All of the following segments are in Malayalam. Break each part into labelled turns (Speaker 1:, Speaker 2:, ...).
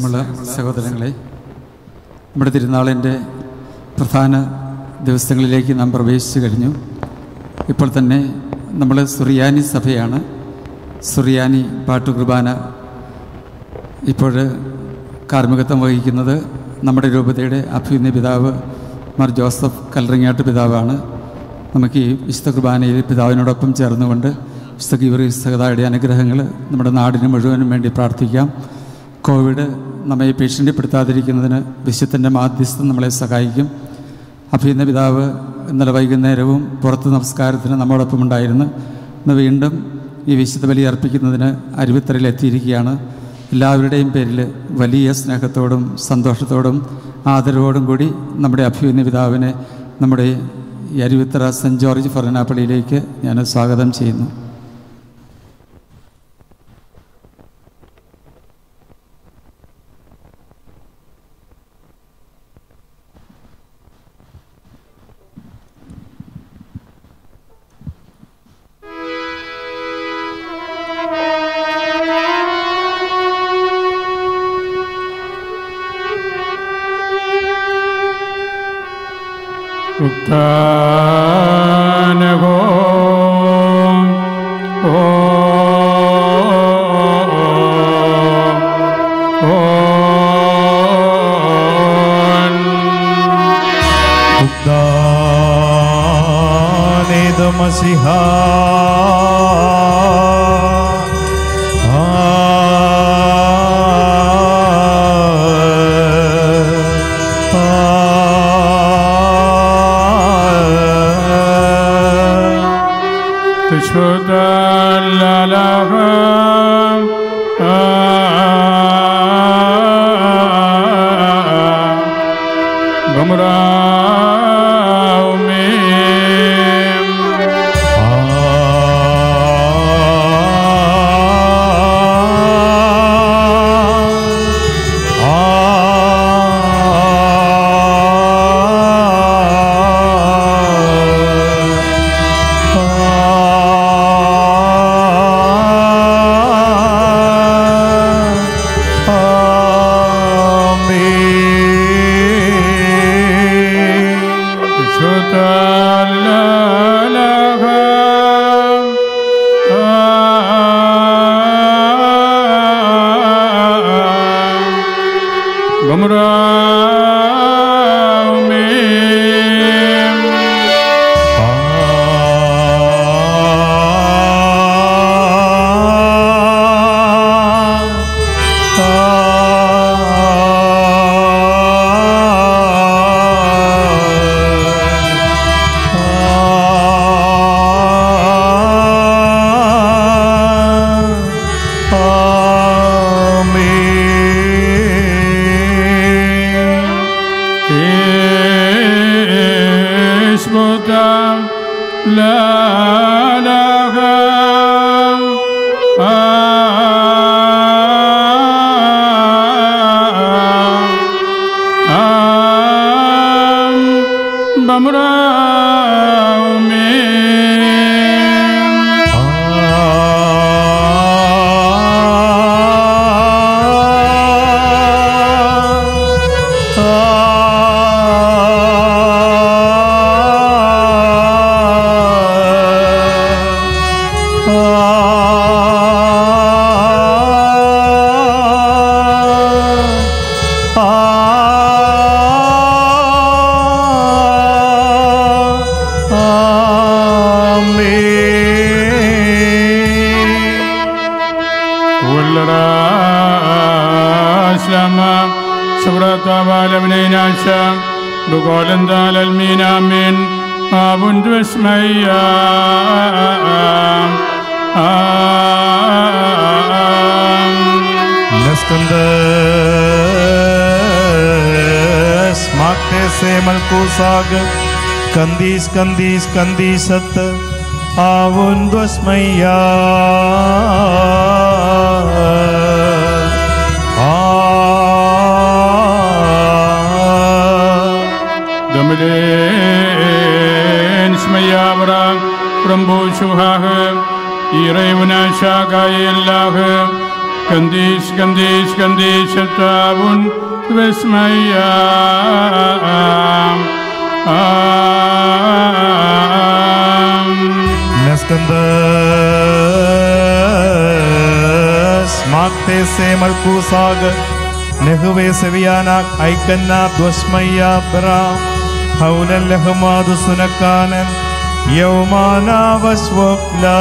Speaker 1: സ്നേഹമുള്ള സഹോദരങ്ങളെ നമ്മുടെ തിരുനാളിൻ്റെ പ്രധാന ദിവസങ്ങളിലേക്ക് നാം പ്രവേശിച്ചു കഴിഞ്ഞു ഇപ്പോൾ തന്നെ നമ്മൾ സുറിയാനി സഭയാണ് സുറിയാനി പാട്ടുകുർബാന ഇപ്പോൾ കാർമ്മികത്വം വഹിക്കുന്നത് നമ്മുടെ രൂപതയുടെ അഭ്യുന്ന പിതാവ് മാർ ജോസഫ് കല്ലറിങ്ങാട്ട് പിതാവാണ് നമുക്ക് ഈ വിശുദ്ധ കുർബാനയിൽ പിതാവിനോടൊപ്പം ചേർന്നുകൊണ്ട് വിശുദ്ധ ഗീവറീസ് സഹതായുടെ അനുഗ്രഹങ്ങൾ നമ്മുടെ നാടിന് മുഴുവനും വേണ്ടി പ്രാർത്ഥിക്കാം കോവിഡ് നമ്മെ ഭീഷണിപ്പെടുത്താതിരിക്കുന്നതിന് വിശുദ്ധൻ്റെ മാധ്യസ്ഥം നമ്മളെ സഹായിക്കും അഭിയുന്ന പിതാവ് ഇന്നലെ വൈകുന്നേരവും പുറത്ത് നമസ്കാരത്തിന് നമ്മോടൊപ്പം ഉണ്ടായിരുന്നു ഇന്ന് വീണ്ടും ഈ വിശുദ്ധ ബലി അർപ്പിക്കുന്നതിന് അരുവിത്തറയിൽ എത്തിയിരിക്കുകയാണ് എല്ലാവരുടെയും പേരിൽ വലിയ സ്നേഹത്തോടും സന്തോഷത്തോടും ആദരവോടും കൂടി നമ്മുടെ അഭ്യുന്ന പിതാവിനെ നമ്മുടെ ഈ അരുവിത്തറ സെൻറ്റ് ജോർജ് ഫൊറനാപ്പള്ളിയിലേക്ക് ഞാൻ സ്വാഗതം ചെയ്യുന്നു
Speaker 2: ഉക്താനഹോ ഓ
Speaker 3: ഉക്താനേതമസിഹ
Speaker 2: تشهد لا لها تشهد لا لها اسمك لا لها والسلام شبرة بالبنين عشا بقول دال المين من أبن بسميا
Speaker 3: Laskandas Makte se malkusag Kandis kandis kandisat Avundvasmaya
Speaker 2: دملين اسميا برا رمبو شوهاه إيريونا شاقاي الله Candice, Candice, Candice, Tabun, Vesmaya.
Speaker 3: Neskandas Makte se Malkusag Nehve Sevianak Aikana Dwasmaya Bra Haulan Lehmadu Sunakanan Yaumana Vaswakla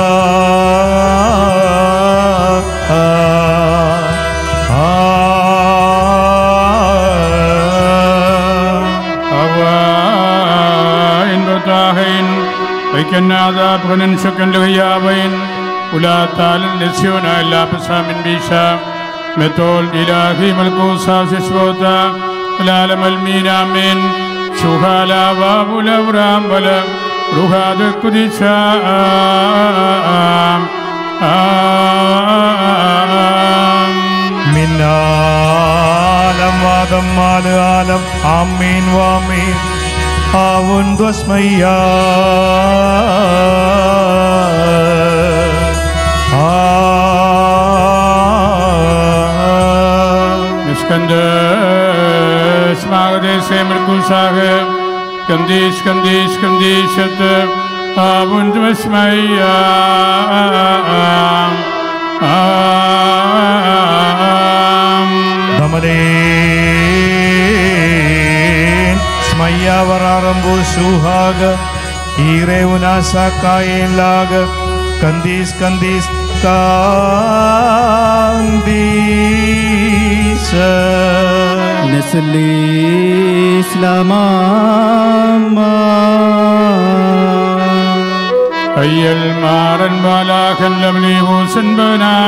Speaker 2: أوائن بطاهين ويكنا ذا بغنن شكن لغيابين ولا تال لسيون إلا بسام بيشا متول إلهي ملكوسا سشوتا العالم المين آمين شوهالا باب الأورام بلا روحا دكدشا
Speaker 3: മിന്നാലം വാദം മാലാലം ആമീൻ വാമീൻ ആവുൻ ദ്വസ്മയ്യ
Speaker 2: Skandis, Magdes, Emerkusage, Kandis, Kandis, Kandishat, Abund Vesmaya.
Speaker 3: ദമലേൻ സ്മയ്യാവറാറംബു സുഹാഗ ഈറെ ഉനാസ കായേൻ ലാഗ കന്ദീസ് കന്ദീസ് കാന്തീസ്
Speaker 4: نسلي إسلاما
Speaker 2: هيا المارن بالاخن لمني هوسن بنا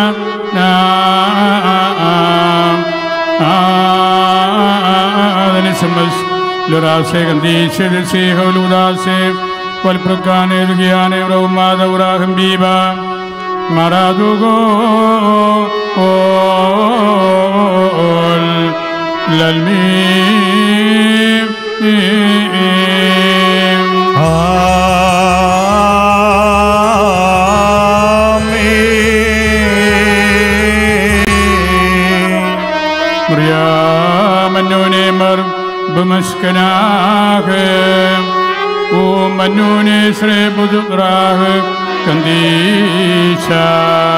Speaker 2: نسمس لراسي كنديش لسيه ولوداسي والبركان الغيان وروما دوراهم بيبا مرادوغو للميم
Speaker 3: ആമേൻ
Speaker 2: مريم مر بمسكناه ومنوني سري بدراه كنديشا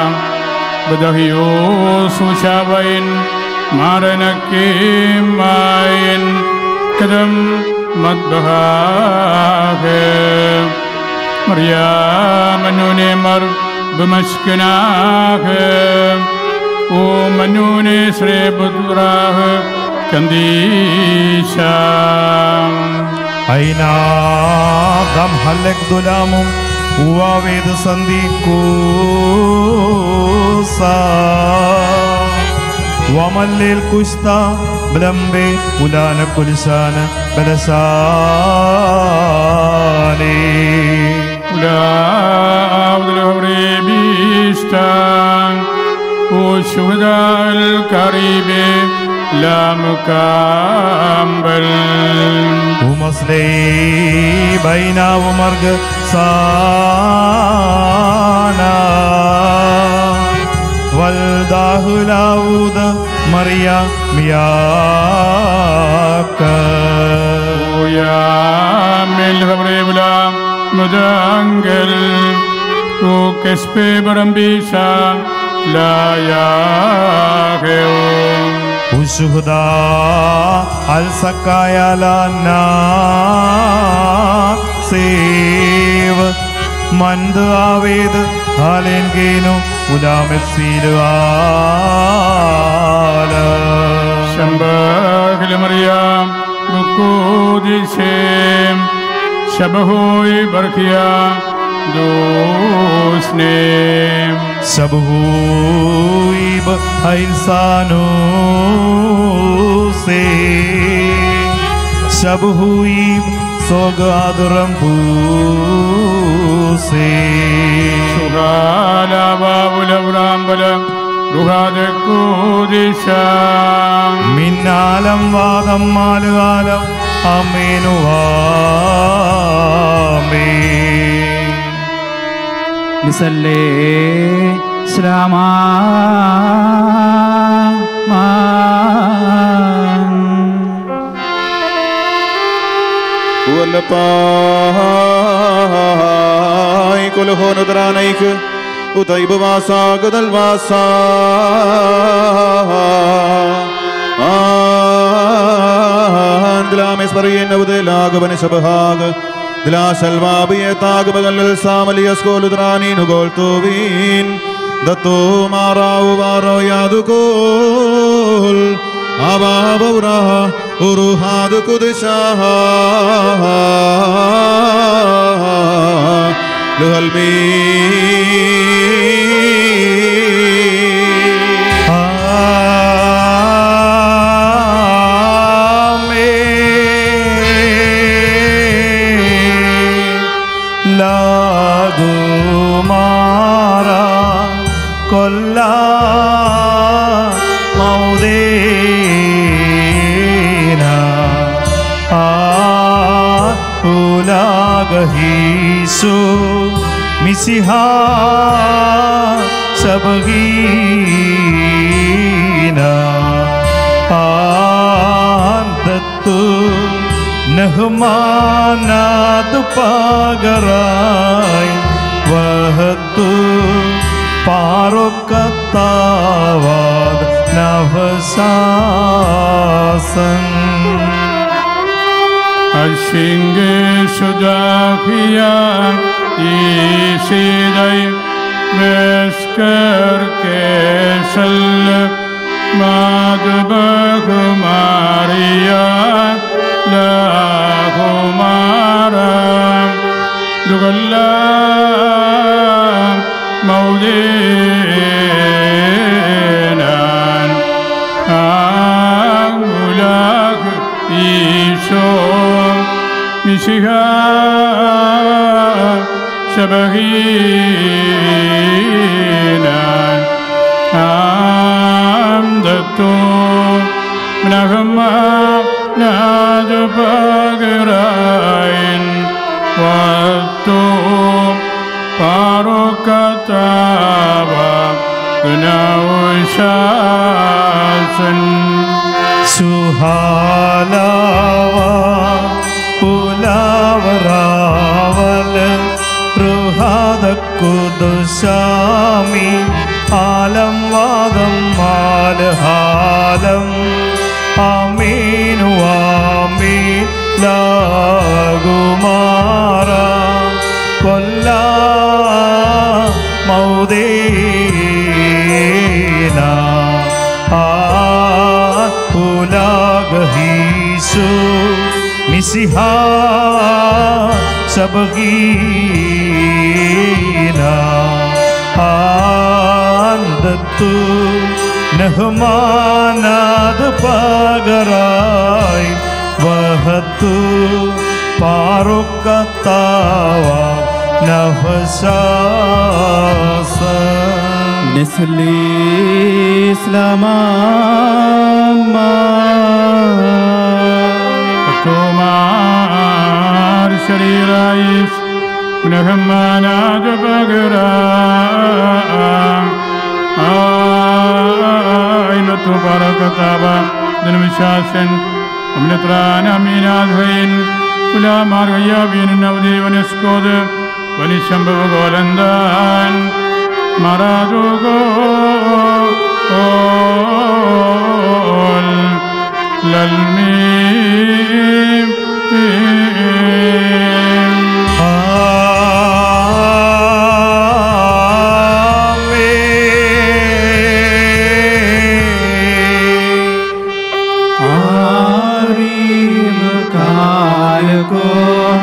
Speaker 2: بدهيوس وشابين مارنكي ماين كدم مطبخاه مريم منوني مر بمسكناه ومنوني سري بدراه كنديشا
Speaker 3: അയിനാദം ഹല്ലക് ദുലാമും ഉവാവേത് സന്ധിക്കൂസ വമല്ലിൽ കുസ്ത ബ്ലംബെ ഉലാന കുലിസാന ബലസാനേ
Speaker 2: أولاد الغريبيستان والشهداء الكريم لا مكامبل
Speaker 3: ഉമസ്ലേ ബൈനാവ് മർഗ സാന വൽദാഹുലാവൂദ മറിയ മിയാക്ക
Speaker 2: ويا من الغريبلا مدانجل وكسبي برمبيشا لا ياهيو
Speaker 3: ഉശുഹദ അൽ സക്കായാലാ സേവ് മന്ദ ആവേദ് ഹാലേൻകേനു ഉലാമെസീലുആല
Speaker 2: شمباك لمريم بكودي شيم شبهوي بركيا دوسنيم
Speaker 3: സബൂയിബ് ഹൈൽസാനു സേ സബൂയിബ് സോഗാദുറം പൂസേ
Speaker 2: سغالا بابل برامبلا رغاد كودشا
Speaker 3: മിന്നാലം വാദം മാലുകാലം അമേനുവാമേ
Speaker 4: نسلي ശ്രാമാ
Speaker 5: Ualapai kolohono dranaik utai bawasa gadal vasa Andlames parien avdelag bane sabhag Dila salvabiye tag bagal samalias koludrani nugol tovin Dato marau varo yadukol Ababura uruhad kudshah لهالمين
Speaker 3: ലാഗുമാറാ കൊല്ല മൗദേന ആ ഉലാഗഹീസു മിസിഹ സബഗീന ആന്തത്തു നഹ്മാനാദ് പാകറായി വഹത്തു പാറൊക്കത്താവാദ് നവസാസൻ
Speaker 2: الشنگ شداخیا ایشیدای مسکر کشل مدبخ ماریا لاخو مارم دغلا مودینان أولك إيشو مشيها شبهينا أمدتو نغمة ناد بغراين واتو فاروكتابا ഗ്നൗഷാസൻ
Speaker 3: സുഹാലാവ പുലാവറാവൽ റുഹാദക്കുദുശാമി ആലം വാദം മാലഹാലം ആമീനു ആമീൻ ലാകുമാറ കൊല്ല മൗദേന ആഹുലാഗഹീസു മിസിഹ സബഗീന ആന്തത്തു നഹ്മാനാദ് പകരായി വഹത്തു പാറുക്കത്താവ നഫസാസ
Speaker 4: نسلي إسلاما
Speaker 2: تومار شريرايس ونهمانا دبغرا آين تبارك تابا دنمشاسن ومنطران أمين آذهين ولا مارغيا بين النودي ونسكود ونشنبه غولندان مرادوغول للميم
Speaker 4: عريم كالكو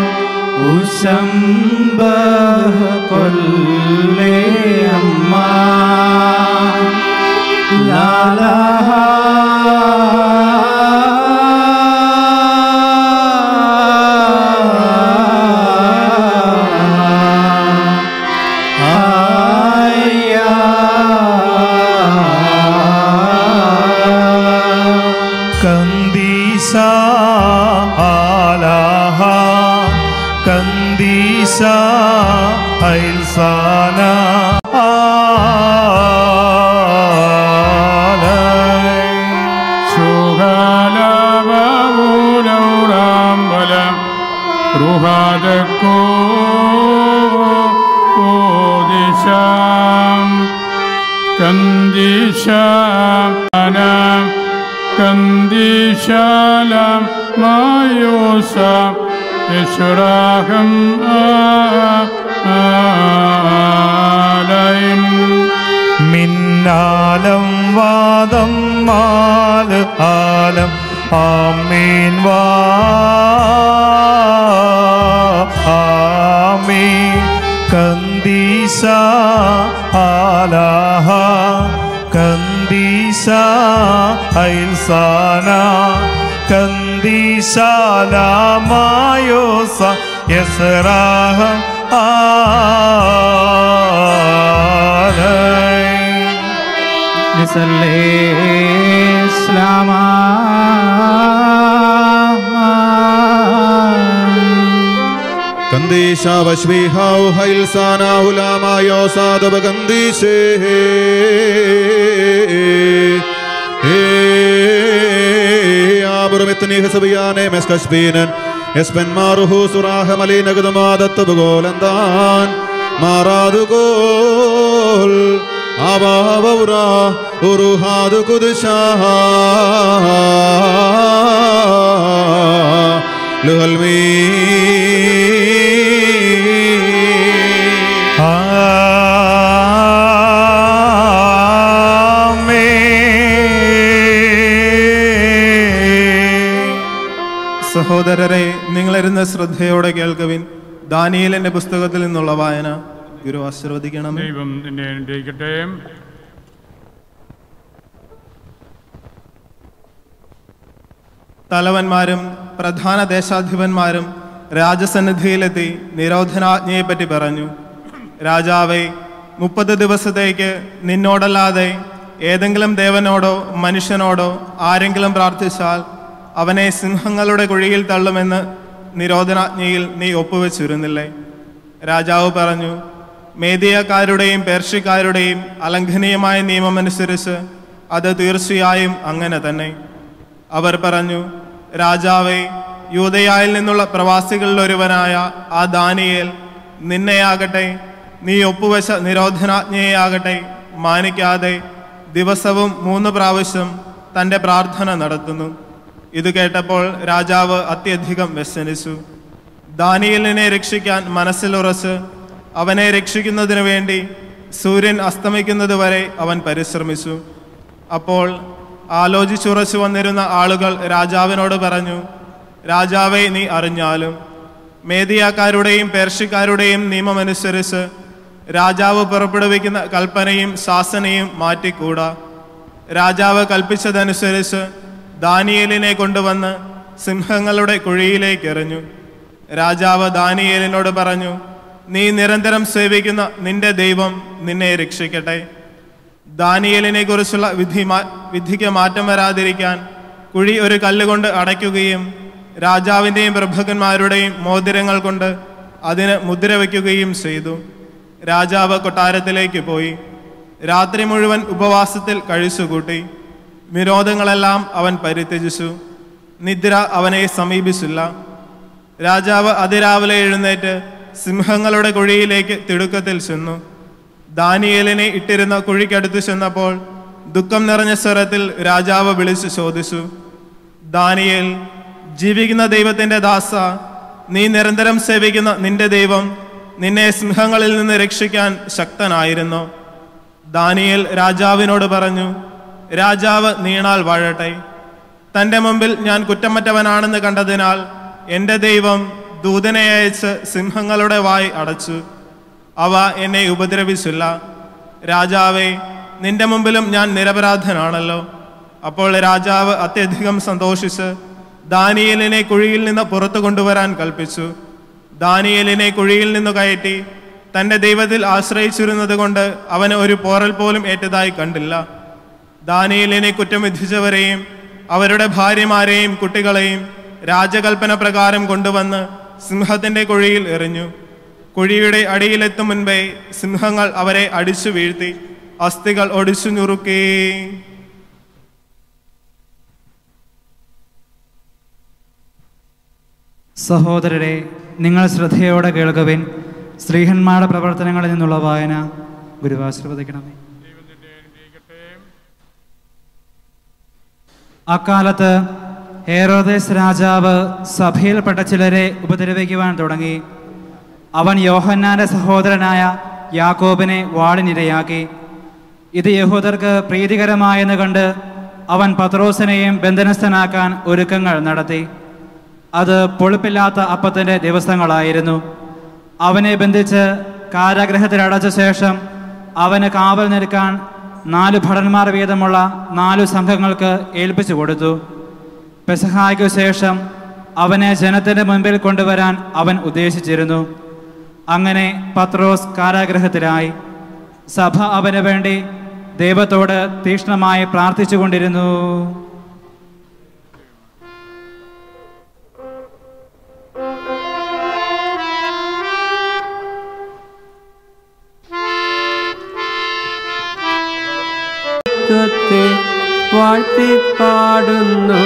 Speaker 4: وشنبه كل أما لا لها
Speaker 3: കന്ദീസ ആലാഹ കന്ദീസ ഐൽസാന ആലാഹ
Speaker 2: റുഹാദക്കോ ഓദിശാം കന്ദിശാനം കന്ദിശാലം മായോസ യശുരാഹം ആലയം
Speaker 3: മിന്നാലം വാദം മാല് ആലം ആമീൻ വാ ആമീൻ കന്ദീസ ആലാഹ കന്ദീസ ഐൽസാന കന്ദീശാലാമായോസ യസ്രാഹ ആലൈ
Speaker 4: نصلي إسلام
Speaker 5: കന്ദീശ വശ്മീഹാഉ ഹൈൽസാനാഹു ലാമായോ സാധവ കന്ദീശേ ആബുറമിത്നി ഹസബിയാനെ മെസ്കസ്ബീനൻ എസ്പൻ മാറുഹു സുറാഹ മലീനഗതമാദത്ത് ഭഗോലന്താൻ മാറാതുകോൽ ആവാവൗറ ഉറുഹാദു കുദ്ശാഹ ലുഹൽമീ
Speaker 3: ആമേൻ
Speaker 6: സഹോദരരെ നിങ്ങളിരുന്ന് ശ്രദ്ധയോടെ കേൾക്കുവിൻ ദാനിയേലിന്റെ പുസ്തകത്തിൽ നിന്നുള്ള വായന ഗുരു ആശീർവദിക്കണമേ
Speaker 2: ദൈവം നിന്നെ അനുഗ്രഹിക്കട്ടെ
Speaker 6: തലവന്മാരും പ്രധാന ദേശാധിപന്മാരും രാജസന്നിധിയിലെത്തി നിരോധനാജ്ഞയെപ്പറ്റി പറഞ്ഞു രാജാവെ മുപ്പത് ദിവസത്തേക്ക് നിന്നോടല്ലാതെ ഏതെങ്കിലും ദേവനോടോ മനുഷ്യനോടോ ആരെങ്കിലും പ്രാർത്ഥിച്ചാൽ അവനെ സിംഹങ്ങളുടെ കുഴിയിൽ തള്ളുമെന്ന് നിരോധനാജ്ഞയിൽ നീ ഒപ്പുവെച്ചിരുന്നില്ലേ രാജാവ് പറഞ്ഞു മേദിയക്കാരുടെയും പേർഷ്യക്കാരുടെയും അലംഘനീയമായ നിയമമനുസരിച്ച് അത് തീർച്ചയായും അങ്ങനെ തന്നെ അവർ പറഞ്ഞു രാജാവേ യൂതയായിൽ നിന്നുള്ള പ്രവാസികളിൽ ഒരുവനായ ആ ദാനിയേൽ നിന്നെയാകട്ടെ നീ ഒപ്പുവെച്ച നിരോധനാജ്ഞയെയാകട്ടെ മാനിക്കാതെ ദിവസവും മൂന്ന് പ്രാവശ്യം തൻ്റെ പ്രാർത്ഥന നടത്തുന്നു ഇത് കേട്ടപ്പോൾ രാജാവ് അത്യധികം വ്യസനിച്ചു ദാനിയലിനെ രക്ഷിക്കാൻ മനസ്സിലുറച്ച് അവനെ രക്ഷിക്കുന്നതിനു വേണ്ടി സൂര്യൻ അസ്തമിക്കുന്നത് വരെ അവൻ പരിശ്രമിച്ചു അപ്പോൾ ആലോചിച്ചുറച്ചു വന്നിരുന്ന ആളുകൾ രാജാവിനോട് പറഞ്ഞു രാജാവെ നീ അറിഞ്ഞാലും മേദിയാക്കാരുടെയും പേർഷ്യക്കാരുടെയും നിയമമനുസരിച്ച് രാജാവ് പുറപ്പെടുവിക്കുന്ന കൽപ്പനയും ശാസനയും മാറ്റിക്കൂടാ രാജാവ് കൽപ്പിച്ചതനുസരിച്ച് ദാനിയേലിനെ കൊണ്ടുവന്ന് സിംഹങ്ങളുടെ കുഴിയിലേക്ക് എറിഞ്ഞു രാജാവ് ദാനിയേലിനോട് പറഞ്ഞു നീ നിരന്തരം സേവിക്കുന്ന നിന്റെ ദൈവം നിന്നെ രക്ഷിക്കട്ടെ ദാനിയേലിനെ കുറിച്ചുള്ള വിധി മാ- വിധിക്ക് മാറ്റം വരാതിരിക്കാൻ കുഴി ഒരു കല്ലുകൊണ്ട് അടയ്ക്കുകയും രാജാവിൻ്റെയും പ്രഭുക്കന്മാരുടെയും മോതിരങ്ങൾ കൊണ്ട് അതിന് മുദ്ര വയ്ക്കുകയും ചെയ്തു രാജാവ് കൊട്ടാരത്തിലേക്ക് പോയി രാത്രി മുഴുവൻ ഉപവാസത്തിൽ കഴിച്ചുകൂട്ടി വിനോദങ്ങളെല്ലാം അവൻ പരിത്യജിച്ചു നിദ്ര അവനെ സമീപിച്ചില്ല രാജാവ് അതിരാവിലെ എഴുന്നേറ്റ് സിംഹങ്ങളുടെ കുഴിയിലേക്ക് തിടുക്കത്തിൽ ചെന്നു ദാനിയേലിനെ ഇട്ടിരുന്ന കുഴിക്കടുത്ത് ചെന്നപ്പോൾ ദുഃഖം നിറഞ്ഞ സ്വരത്തിൽ രാജാവ് വിളിച്ചു ചോദിച്ചു ദാനിയേൽ ജീവിക്കുന്ന ദൈവത്തിന്റെ ദാസ നീ നിരന്തരം സേവിക്കുന്ന നിന്റെ ദൈവം നിന്നെ സിംഹങ്ങളിൽ നിന്ന് രക്ഷിക്കാൻ ശക്തനായിരുന്നു ദാനിയേൽ രാജാവിനോട് പറഞ്ഞു രാജാവ് നീണാൽ വാഴട്ടെ തന്റെ മുമ്പിൽ ഞാൻ കുറ്റമറ്റവനാണെന്ന് കണ്ടതിനാൽ എൻ്റെ ദൈവം ദൂതനെ അയച്ച് സിംഹങ്ങളുടെ വായ് അടച്ചു അവ എന്നെ ഉപദ്രവിച്ചില്ല രാജാവേ നിന്റെ മുമ്പിലും ഞാൻ നിരപരാധനാണല്ലോ അപ്പോൾ രാജാവ് അത്യധികം സന്തോഷിച്ച് ദാനിയേലിനെ കുഴിയിൽ നിന്ന് പുറത്തു കൊണ്ടുവരാൻ കൽപ്പിച്ചു ദാനിയേലിനെ കുഴിയിൽ നിന്ന് കയറ്റി തന്റെ ദൈവത്തിൽ ആശ്രയിച്ചിരുന്നത് കൊണ്ട് അവന് ഒരു പോറൽ പോലും ഏറ്റതായി കണ്ടില്ല ദാനിയേലിനെ കുറ്റം വിധിച്ചവരെയും അവരുടെ ഭാര്യമാരെയും കുട്ടികളെയും രാജകൽപ്പന പ്രകാരം കൊണ്ടുവന്ന് സിംഹത്തിന്റെ കുഴിയിൽ എറിഞ്ഞു കുഴിയുടെ അടിയിലെത്തും മുൻപേ സിംഹങ്ങൾ അവരെ അടിച്ചു വീഴ്ത്തി അസ്ഥികൾ ഒടിച്ചു ഞുറുക്കേ
Speaker 4: സഹോദരരെ നിങ്ങൾ ശ്രദ്ധയോടെ കേൾക്കുവിൻ സ്ത്രീഹന്മാരുടെ പ്രവർത്തനങ്ങളിൽ നിന്നുള്ള വായന ഗുരുവാശ്രവദിക്കണമേ അക്കാലത്ത് ഹേറോദേസ് രാജാവ് സഭയിൽപ്പെട്ട ചിലരെ ഉപദ്രവിക്കുവാൻ തുടങ്ങി അവൻ യോഹന്നാന്റെ സഹോദരനായ യാക്കോബിനെ വാളിനിരയാക്കി ഇത് യഹൂദർക്ക് പ്രീതികരമായെന്ന് കണ്ട് അവൻ പത്രോസിനെയും ബന്ധനസ്ഥനാക്കാൻ ഒരുക്കങ്ങൾ നടത്തി അത് പൊളിപ്പില്ലാത്ത അപ്പത്തിൻ്റെ ദിവസങ്ങളായിരുന്നു അവനെ ബന്ധിച്ച് കാരാഗ്രഹത്തിൽ അടച്ച ശേഷം അവന് കാവൽ നിൽക്കാൻ നാല് ഭടന്മാർ വീതമുള്ള നാലു സംഘങ്ങൾക്ക് ഏൽപ്പിച്ചു കൊടുത്തു പെസഹായ്ക്കു ശേഷം അവനെ ജനത്തിന്റെ മുൻപിൽ കൊണ്ടുവരാൻ അവൻ ഉദ്ദേശിച്ചിരുന്നു അങ്ങനെ പത്രോസ് കാരാഗ്രഹത്തിലായി സഭ അവന് വേണ്ടി ദൈവത്തോട് തീക്ഷ്ണമായി പ്രാർത്ഥിച്ചുകൊണ്ടിരുന്നു
Speaker 7: ദൈവത്തെ വാഴ്ത്തിപ്പാടുന്നു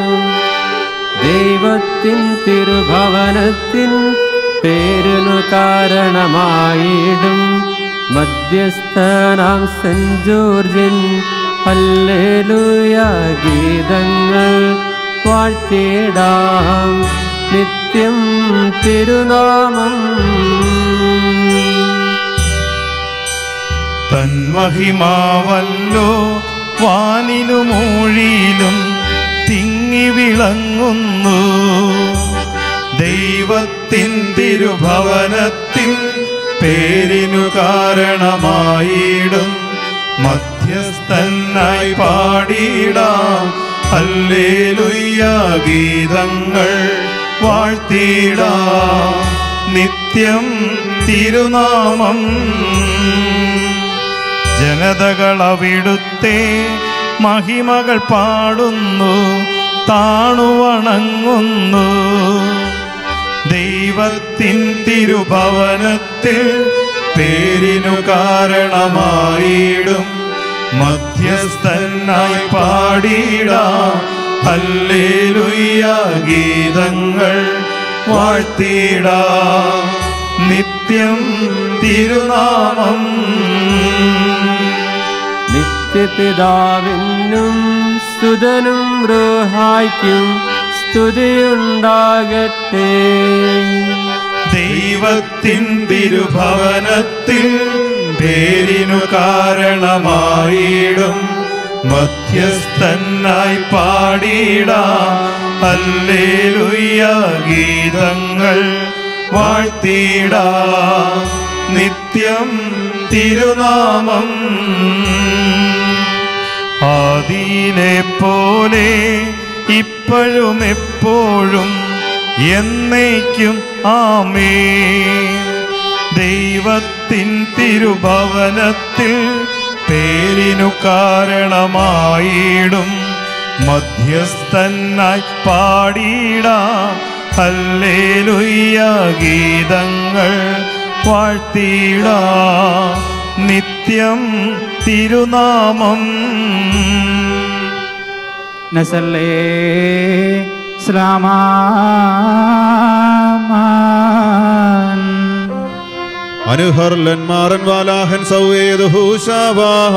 Speaker 7: ദൈവത്തിൻ തിരുഭവനത്തിൻ പേരിനു കാരണമായിടും മധ്യസ്ഥനാം സെന്റ് ജോർജിൻ ഹല്ലേലൂയ ഗീതങ്ങൾ വാഴ്ത്തിടാം നിത്യം തിരുനാമം
Speaker 3: തന്മഹിമാവല്ലോ വാനിലും ഊഴിയിലും തിങ്ങി വിളങ്ങുന്നു ദൈവത്തിൻ തിരുഭവനത്തിൽ പേരിനു കാരണമായിടും മധ്യസ്ഥനായി പാടിയിടാം ഹല്ലേലൂയ ഗീതങ്ങൾ വാഴ്ത്തിയിടാം നിത്യം തിരുനാമം ജനതകൾ അവിടുത്തെ മഹിമകൾ പാടുന്നു താണുവണങ്ങുന്നു ദൈവത്തിൻ തിരുഭവനത്തിൽ പേരിനു കാരണമായിടും മധ്യസ്ഥനായി പാടിയിടാം ഹല്ലേലൂയ ഗീതങ്ങൾ വാഴ്ത്തിയിടാം നിത്യം തിരുനാമം
Speaker 7: നിത്യപിതാവിനും സ്തുതനും റോഹായ്ക്കും സ്തുതിയുണ്ടാകട്ടെ
Speaker 3: ദൈവത്തിൻ തിരുഭവനത്തിൽ പേരിനു കാരണമായിടും മധ്യസ്ഥനായി പാടിയിടാം ഹല്ലേലൂയ ഗീതങ്ങൾ വാഴ്ത്തിയിടാം നിത്യം തിരുനാമം ആദീനെ പോലെ ഇപ്പോഴും എപ്പോഴും എന്നേക്കും ആമേ ദൈവത്തിൻ തിരുഭവനത്തിൽ പേരിനു കാരണമായിടും മധ്യസ്ഥനായി പാടിയിടാം ഹല്ലേലൂയ ഗീതങ്ങൾ വാഴ്ത്തിയിടാം നിത്യം തിരുനാമം
Speaker 4: നസല്ലേ സ്ലാമാൻ
Speaker 5: അനുഹർലന്മാരൻ വാലാഹൻ സൗവേദ് ഹൂഷാവാഹ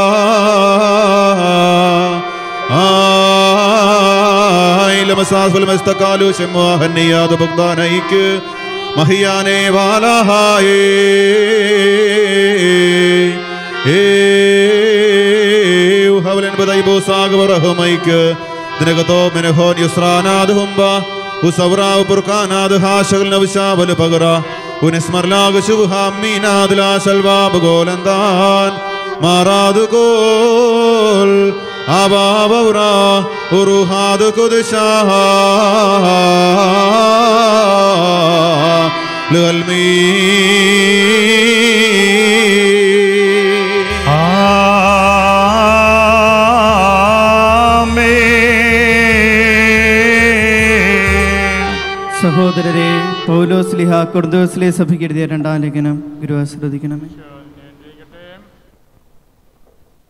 Speaker 5: ലമസാസ്വലമസ്തകാലു ശമ്വാഹന്നിയാദ ബഗ്ദാനൈക്ക് മഹിയാനെ വാലാഹായേ ഹവലൻ ബദൈബോ സാഗവറഹമൈക്ക് ദിനകതോ മെനഹോൻ യുസ്രാനാദ് ഹുംബ ഉസവറാവ് പുർഖാനാദ് ഹാശകൽ നവശാവൽ പകറ ഉനിസ്മർലാഗ് ശുഭാമീനാദ് ലാ ശൽവാബ് ഗോലന്താൻ മാറാദ് ഗോൽ ആബാബൗറ ഉറുഹാദ് കുദ്ശാഹ ലൽമീ
Speaker 3: ആമേൻ
Speaker 8: സഹോദരരെ പൗലോസ് ലിഹ കുർദോസ്ലി സഭയ്ക്ക് എഴുതിയ രണ്ടാം ലേഖനം ഗുരുവാശ്രദിക്കണമേ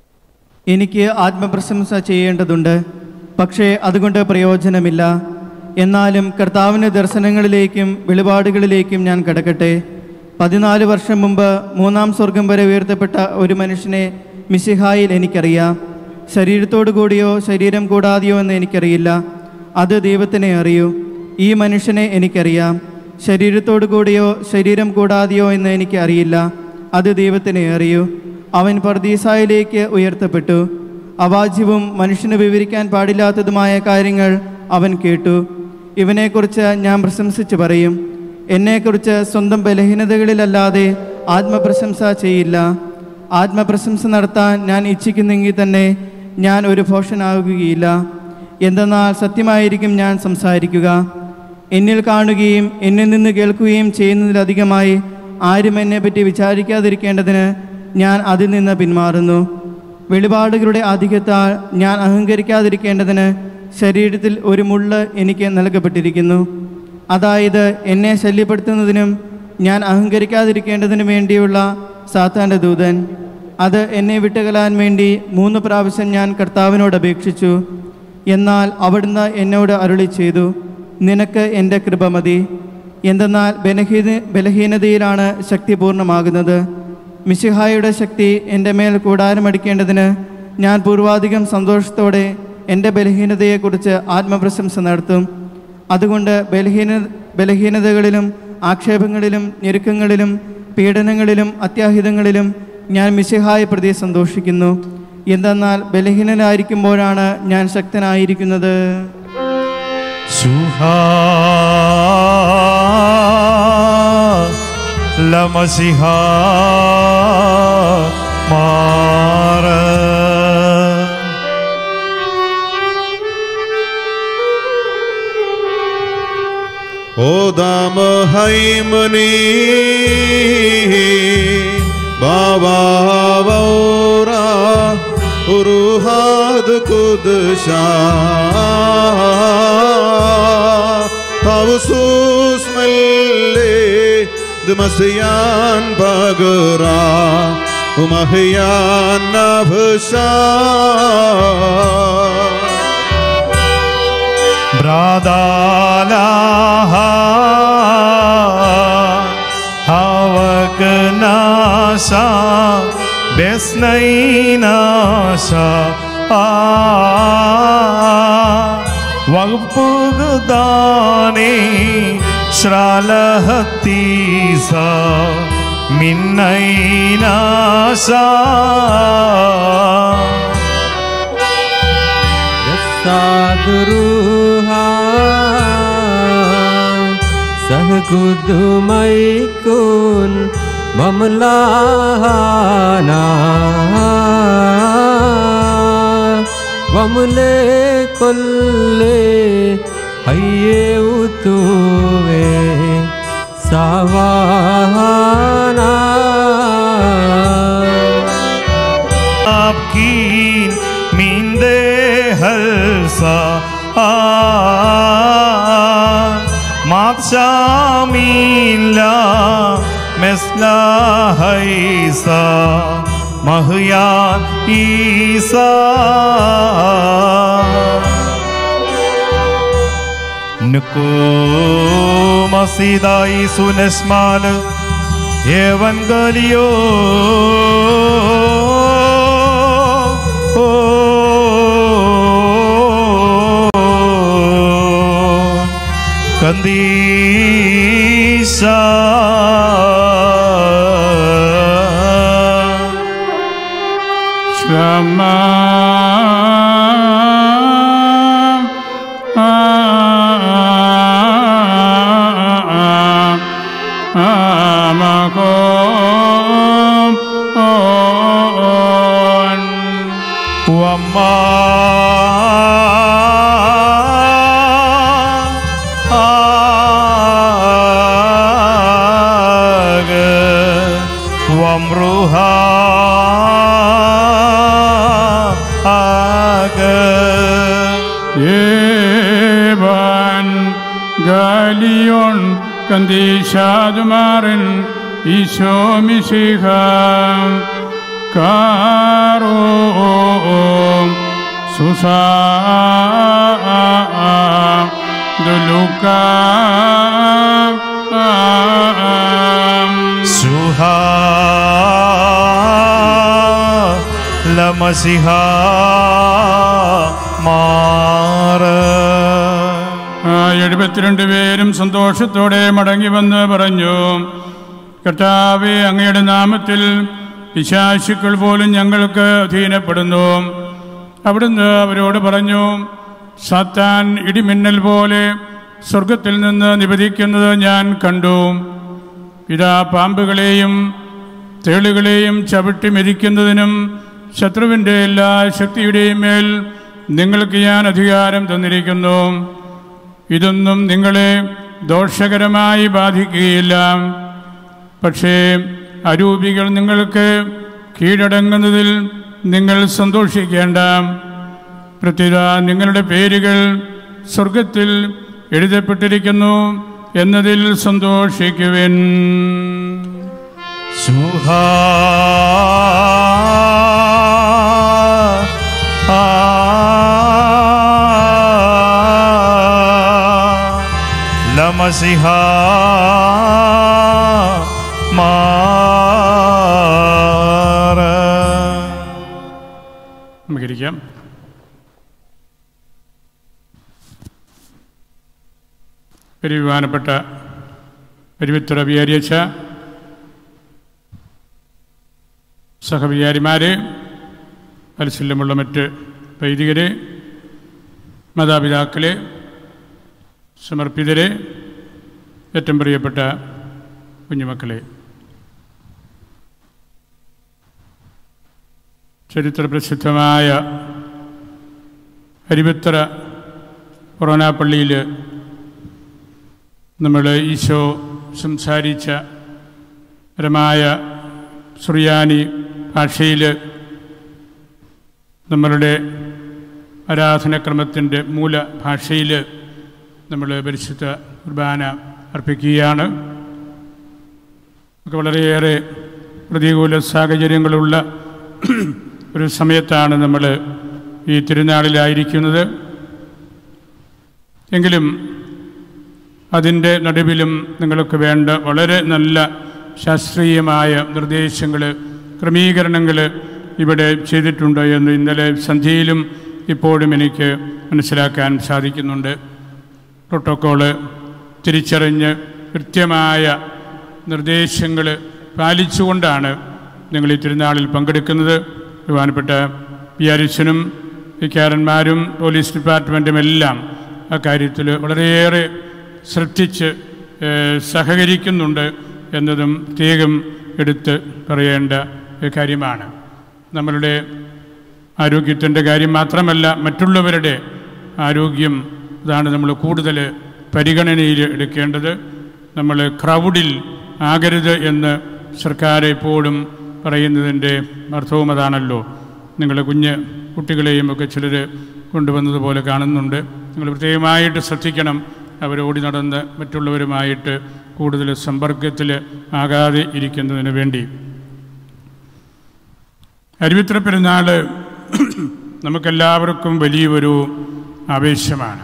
Speaker 8: എനിക്ക് ആത്മപ്രശംസ ചെയ്യേണ്ടതുണ്ട് പക്ഷേ അതുകൊണ്ട് പ്രയോജനമില്ല എന്നാലും കർത്താവിൻ്റെ ദർശനങ്ങളിലേക്കും വെളിപാടുകളിലേക്കും ഞാൻ കടക്കട്ടെ പതിനാല് വർഷം മുമ്പ് മൂന്നാം സ്വർഗം വരെ ഉയർത്തപ്പെട്ട ഒരു മനുഷ്യനെ മിശിഹായിൽ എനിക്കറിയാം ശരീരത്തോടു കൂടിയോ ശരീരം കൂടാതെയോ എന്ന് എനിക്കറിയില്ല അത് ദൈവത്തിനെ അറിയൂ ഈ മനുഷ്യനെ എനിക്കറിയാം ശരീരത്തോടു കൂടിയോ ശരീരം കൂടാതെയോ എന്ന് എനിക്ക് അറിയില്ല അത് ദൈവത്തിനെ അറിയൂ അവൻ പർദീസായിലേക്ക് ഉയർത്തപ്പെട്ടു അവാജ്യവും മനുഷ്യന് വിവരിക്കാൻ പാടില്ലാത്തതുമായ കാര്യങ്ങൾ അവൻ കേട്ടു ഇവനെക്കുറിച്ച് ഞാൻ പ്രശംസിച്ച് പറയും എന്നെക്കുറിച്ച് സ്വന്തം ബലഹീനതകളിലല്ലാതെ ആത്മപ്രശംസ ചെയ്യില്ല ആത്മപ്രശംസ നടത്താൻ ഞാൻ ഇച്ഛിക്കുന്നെങ്കിൽ തന്നെ ഞാൻ ഒരു ഭോഷനാകുകയില്ല എന്തെന്നാൽ സത്യമായിരിക്കും ഞാൻ സംസാരിക്കുക എന്നിൽ കാണുകയും എന്നിൽ നിന്ന് കേൾക്കുകയും ചെയ്യുന്നതിലധികമായി ആരും എന്നെപ്പറ്റി വിചാരിക്കാതിരിക്കേണ്ടതിന് ഞാൻ അതിൽ നിന്ന് പിന്മാറുന്നു വെളിപാടുകളുടെ അധികത്താൽ ഞാൻ അഹങ്കരിക്കാതിരിക്കേണ്ടതിന് ശരീരത്തിൽ ഒരു മുള്ള് എനിക്ക് നൽകപ്പെട്ടിരിക്കുന്നു അതായത് എന്നെ ശല്യപ്പെടുത്തുന്നതിനും ഞാൻ അഹങ്കരിക്കാതിരിക്കേണ്ടതിനു വേണ്ടിയുള്ള സാത്താൻ്റെ ദൂതൻ അത് എന്നെ വിട്ടുകളാൻ വേണ്ടി മൂന്ന് പ്രാവശ്യം ഞാൻ കർത്താവിനോട് അപേക്ഷിച്ചു എന്നാൽ അവിടുന്ന് എന്നോട് അരുളി ചെയ്തു നിനക്ക് എൻ്റെ കൃപ മതി എന്തെന്നാൽ ബലഹീന ബലഹീനതയിലാണ് ശക്തി പൂർണ്ണമാകുന്നത് മിശിഹായുടെ ശക്തി എൻ്റെ മേൽ കൂടാരമടിക്കേണ്ടതിന് ഞാൻ പൂർവാധികം സന്തോഷത്തോടെ എൻ്റെ ബലഹീനതയെക്കുറിച്ച് ആത്മപ്രശംസ നടത്തും അതുകൊണ്ട് ബലഹീന ബലഹീനതകളിലും ആക്ഷേപങ്ങളിലും ഞെരുക്കങ്ങളിലും പീഡനങ്ങളിലും അത്യാഹിതങ്ങളിലും ഞാൻ മിശിഹായെ പ്രതി സന്തോഷിക്കുന്നു എന്തെന്നാൽ ബലഹീനനായിരിക്കുമ്പോഴാണ് ഞാൻ ശക്തനായിരിക്കുന്നത്
Speaker 3: ശുഹാ ലമസിഹാ മാറ
Speaker 5: Odam haimani Bavavora Uruhad kudşa Tavsus melle Dmasyan bagra Umahyan navşa
Speaker 3: Bradalaha Havaknasa Besnainasa വകുപ്പുകുതാനേ ശ്രാലഹത്തീസ മിന്നൈനാശ
Speaker 7: Saduruha Sahgudumaikun Mamlahana Vamule kolle Hayye utuve Savana
Speaker 3: आपकी मींदे हलसा आ മാത്സാമീല മെസ്ല Haiza മഹ്യാൻ Isa Nuku masida isunesmal Evangelio Kandisa
Speaker 2: Shama Amakom on
Speaker 3: Wama Wamruha
Speaker 2: Evan Galion Kandishadmarin Isho Mishiha Karo Susa ദുലൂക്ക
Speaker 3: സുഹാ ലമസിഹ മാറ
Speaker 2: ആ എഴുപത്തിരണ്ട് പേരും സന്തോഷത്തോടെ മടങ്ങി വന്ന് പറഞ്ഞു കർത്താവെ അങ്ങയുടെ നാമത്തിൽ പിശാശുക്കൾ പോലും ഞങ്ങൾക്ക് അധീനപ്പെടുന്നു അവിടുന്ന് അവരോട് പറഞ്ഞു സാത്താൻ ഇടിമിന്നൽ പോലെ സ്വർഗത്തിൽ നിന്ന് നിപതിക്കുന്നത് ഞാൻ കണ്ടു ഇതാ പാമ്പുകളെയും തേളുകളെയും ചവിട്ടി മെതിക്കുന്നതിനും ശത്രുവിൻ്റെ എല്ലാ ശക്തിയുടെയും മേൽ നിങ്ങൾക്ക് ഞാൻ അധികാരം തന്നിരിക്കുന്നു ഇതൊന്നും നിങ്ങളെ ദോഷകരമായി ബാധിക്കുകയില്ല പക്ഷേ അരൂപികൾ നിങ്ങൾക്ക് കീഴടങ്ങുന്നതിൽ നിങ്ങൾ സന്തോഷിക്കേണ്ട പ്രത്യുത നിങ്ങളുടെ പേരുകൾ സ്വർഗത്തിൽ എഴുതപ്പെട്ടിരിക്കുന്നു എന്നതിൽ സന്തോഷിക്കുവിൻ
Speaker 3: സുഹാ ലമസിഹ മാറ
Speaker 2: നമുക്കിരിക്കാം ഒരു വിമാനപ്പെട്ട പെരുവിത്തറ വിചാരിച്ച സഹവിചാരിമാരെ പരിശീലനമുള്ള മറ്റ് വൈദികരെ മാതാപിതാക്കളെ സമർപ്പിതരെ ഏറ്റവും പ്രിയപ്പെട്ട കുഞ്ഞുമക്കളെ ചരിത്ര പ്രസിദ്ധമായ അരിവിത്തറ കൊറോണ പള്ളിയിൽ നമ്മൾ ഈശോ സംസാരിച്ച പരമായ സുറിയാനി ഭാഷയിൽ നമ്മളുടെ ആരാധനക്രമത്തിൻ്റെ മൂല ഭാഷയിൽ നമ്മൾ പരിശുദ്ധ കുർബാന അർപ്പിക്കുകയാണ് ഒക്കെ വളരെയേറെ പ്രതികൂല സാഹചര്യങ്ങളുള്ള ഒരു സമയത്താണ് നമ്മൾ ഈ തിരുനാളിലായിരിക്കുന്നത് എങ്കിലും അതിൻ്റെ നടുവിലും നിങ്ങൾക്ക് വേണ്ട വളരെ നല്ല ശാസ്ത്രീയമായ നിർദ്ദേശങ്ങൾ ക്രമീകരണങ്ങൾ ഇവിടെ ചെയ്തിട്ടുണ്ട് എന്ന് ഇന്നലെ സന്ധ്യയിലും ഇപ്പോഴും എനിക്ക് മനസ്സിലാക്കാൻ സാധിക്കുന്നുണ്ട് പ്രോട്ടോക്കോള് തിരിച്ചറിഞ്ഞ് കൃത്യമായ നിർദ്ദേശങ്ങൾ പാലിച്ചുകൊണ്ടാണ് നിങ്ങൾ ഈ തിരുനാളിൽ പങ്കെടുക്കുന്നത് ബഹുമാനപ്പെട്ട വിചാരിച്ചനും വിക്കാരന്മാരും പോലീസ് ഡിപ്പാർട്ട്മെൻറ്റും എല്ലാം ആ കാര്യത്തിൽ വളരെയേറെ ശ്രദ്ധിച്ച് ഏഹ്, സഹകരിക്കുന്നുണ്ട് എന്നതും പ്രത്യേകം എടുത്ത് പറയേണ്ട ഒരു കാര്യമാണ് നമ്മളുടെ ആരോഗ്യത്തിൻ്റെ കാര്യം മാത്രമല്ല മറ്റുള്ളവരുടെ ആരോഗ്യം അതാണ് നമ്മൾ കൂടുതൽ പരിഗണനയിൽ എടുക്കേണ്ടത് നമ്മൾ ക്രൗഡിൽ ആകരുത് എന്ന് സർക്കാർ എപ്പോഴും പറയുന്നതിൻ്റെ അർത്ഥവും അതാണല്ലോ നിങ്ങൾ കുഞ്ഞ് കുട്ടികളെയും ഒക്കെ ചിലർ കൊണ്ടുവന്നതുപോലെ കാണുന്നുണ്ട് നിങ്ങൾ പ്രത്യേകമായിട്ട് ശ്രദ്ധിക്കണം അവർ ഓടി നടന്ന് മറ്റുള്ളവരുമായിട്ട് കൂടുതൽ സമ്പർക്കത്തിൽ ആകാതെ ഇരിക്കുന്നതിന് വേണ്ടി അരുവിത്ര പെരുന്നാൾ നമുക്കെല്ലാവർക്കും വലിയൊരു ആവേശമാണ്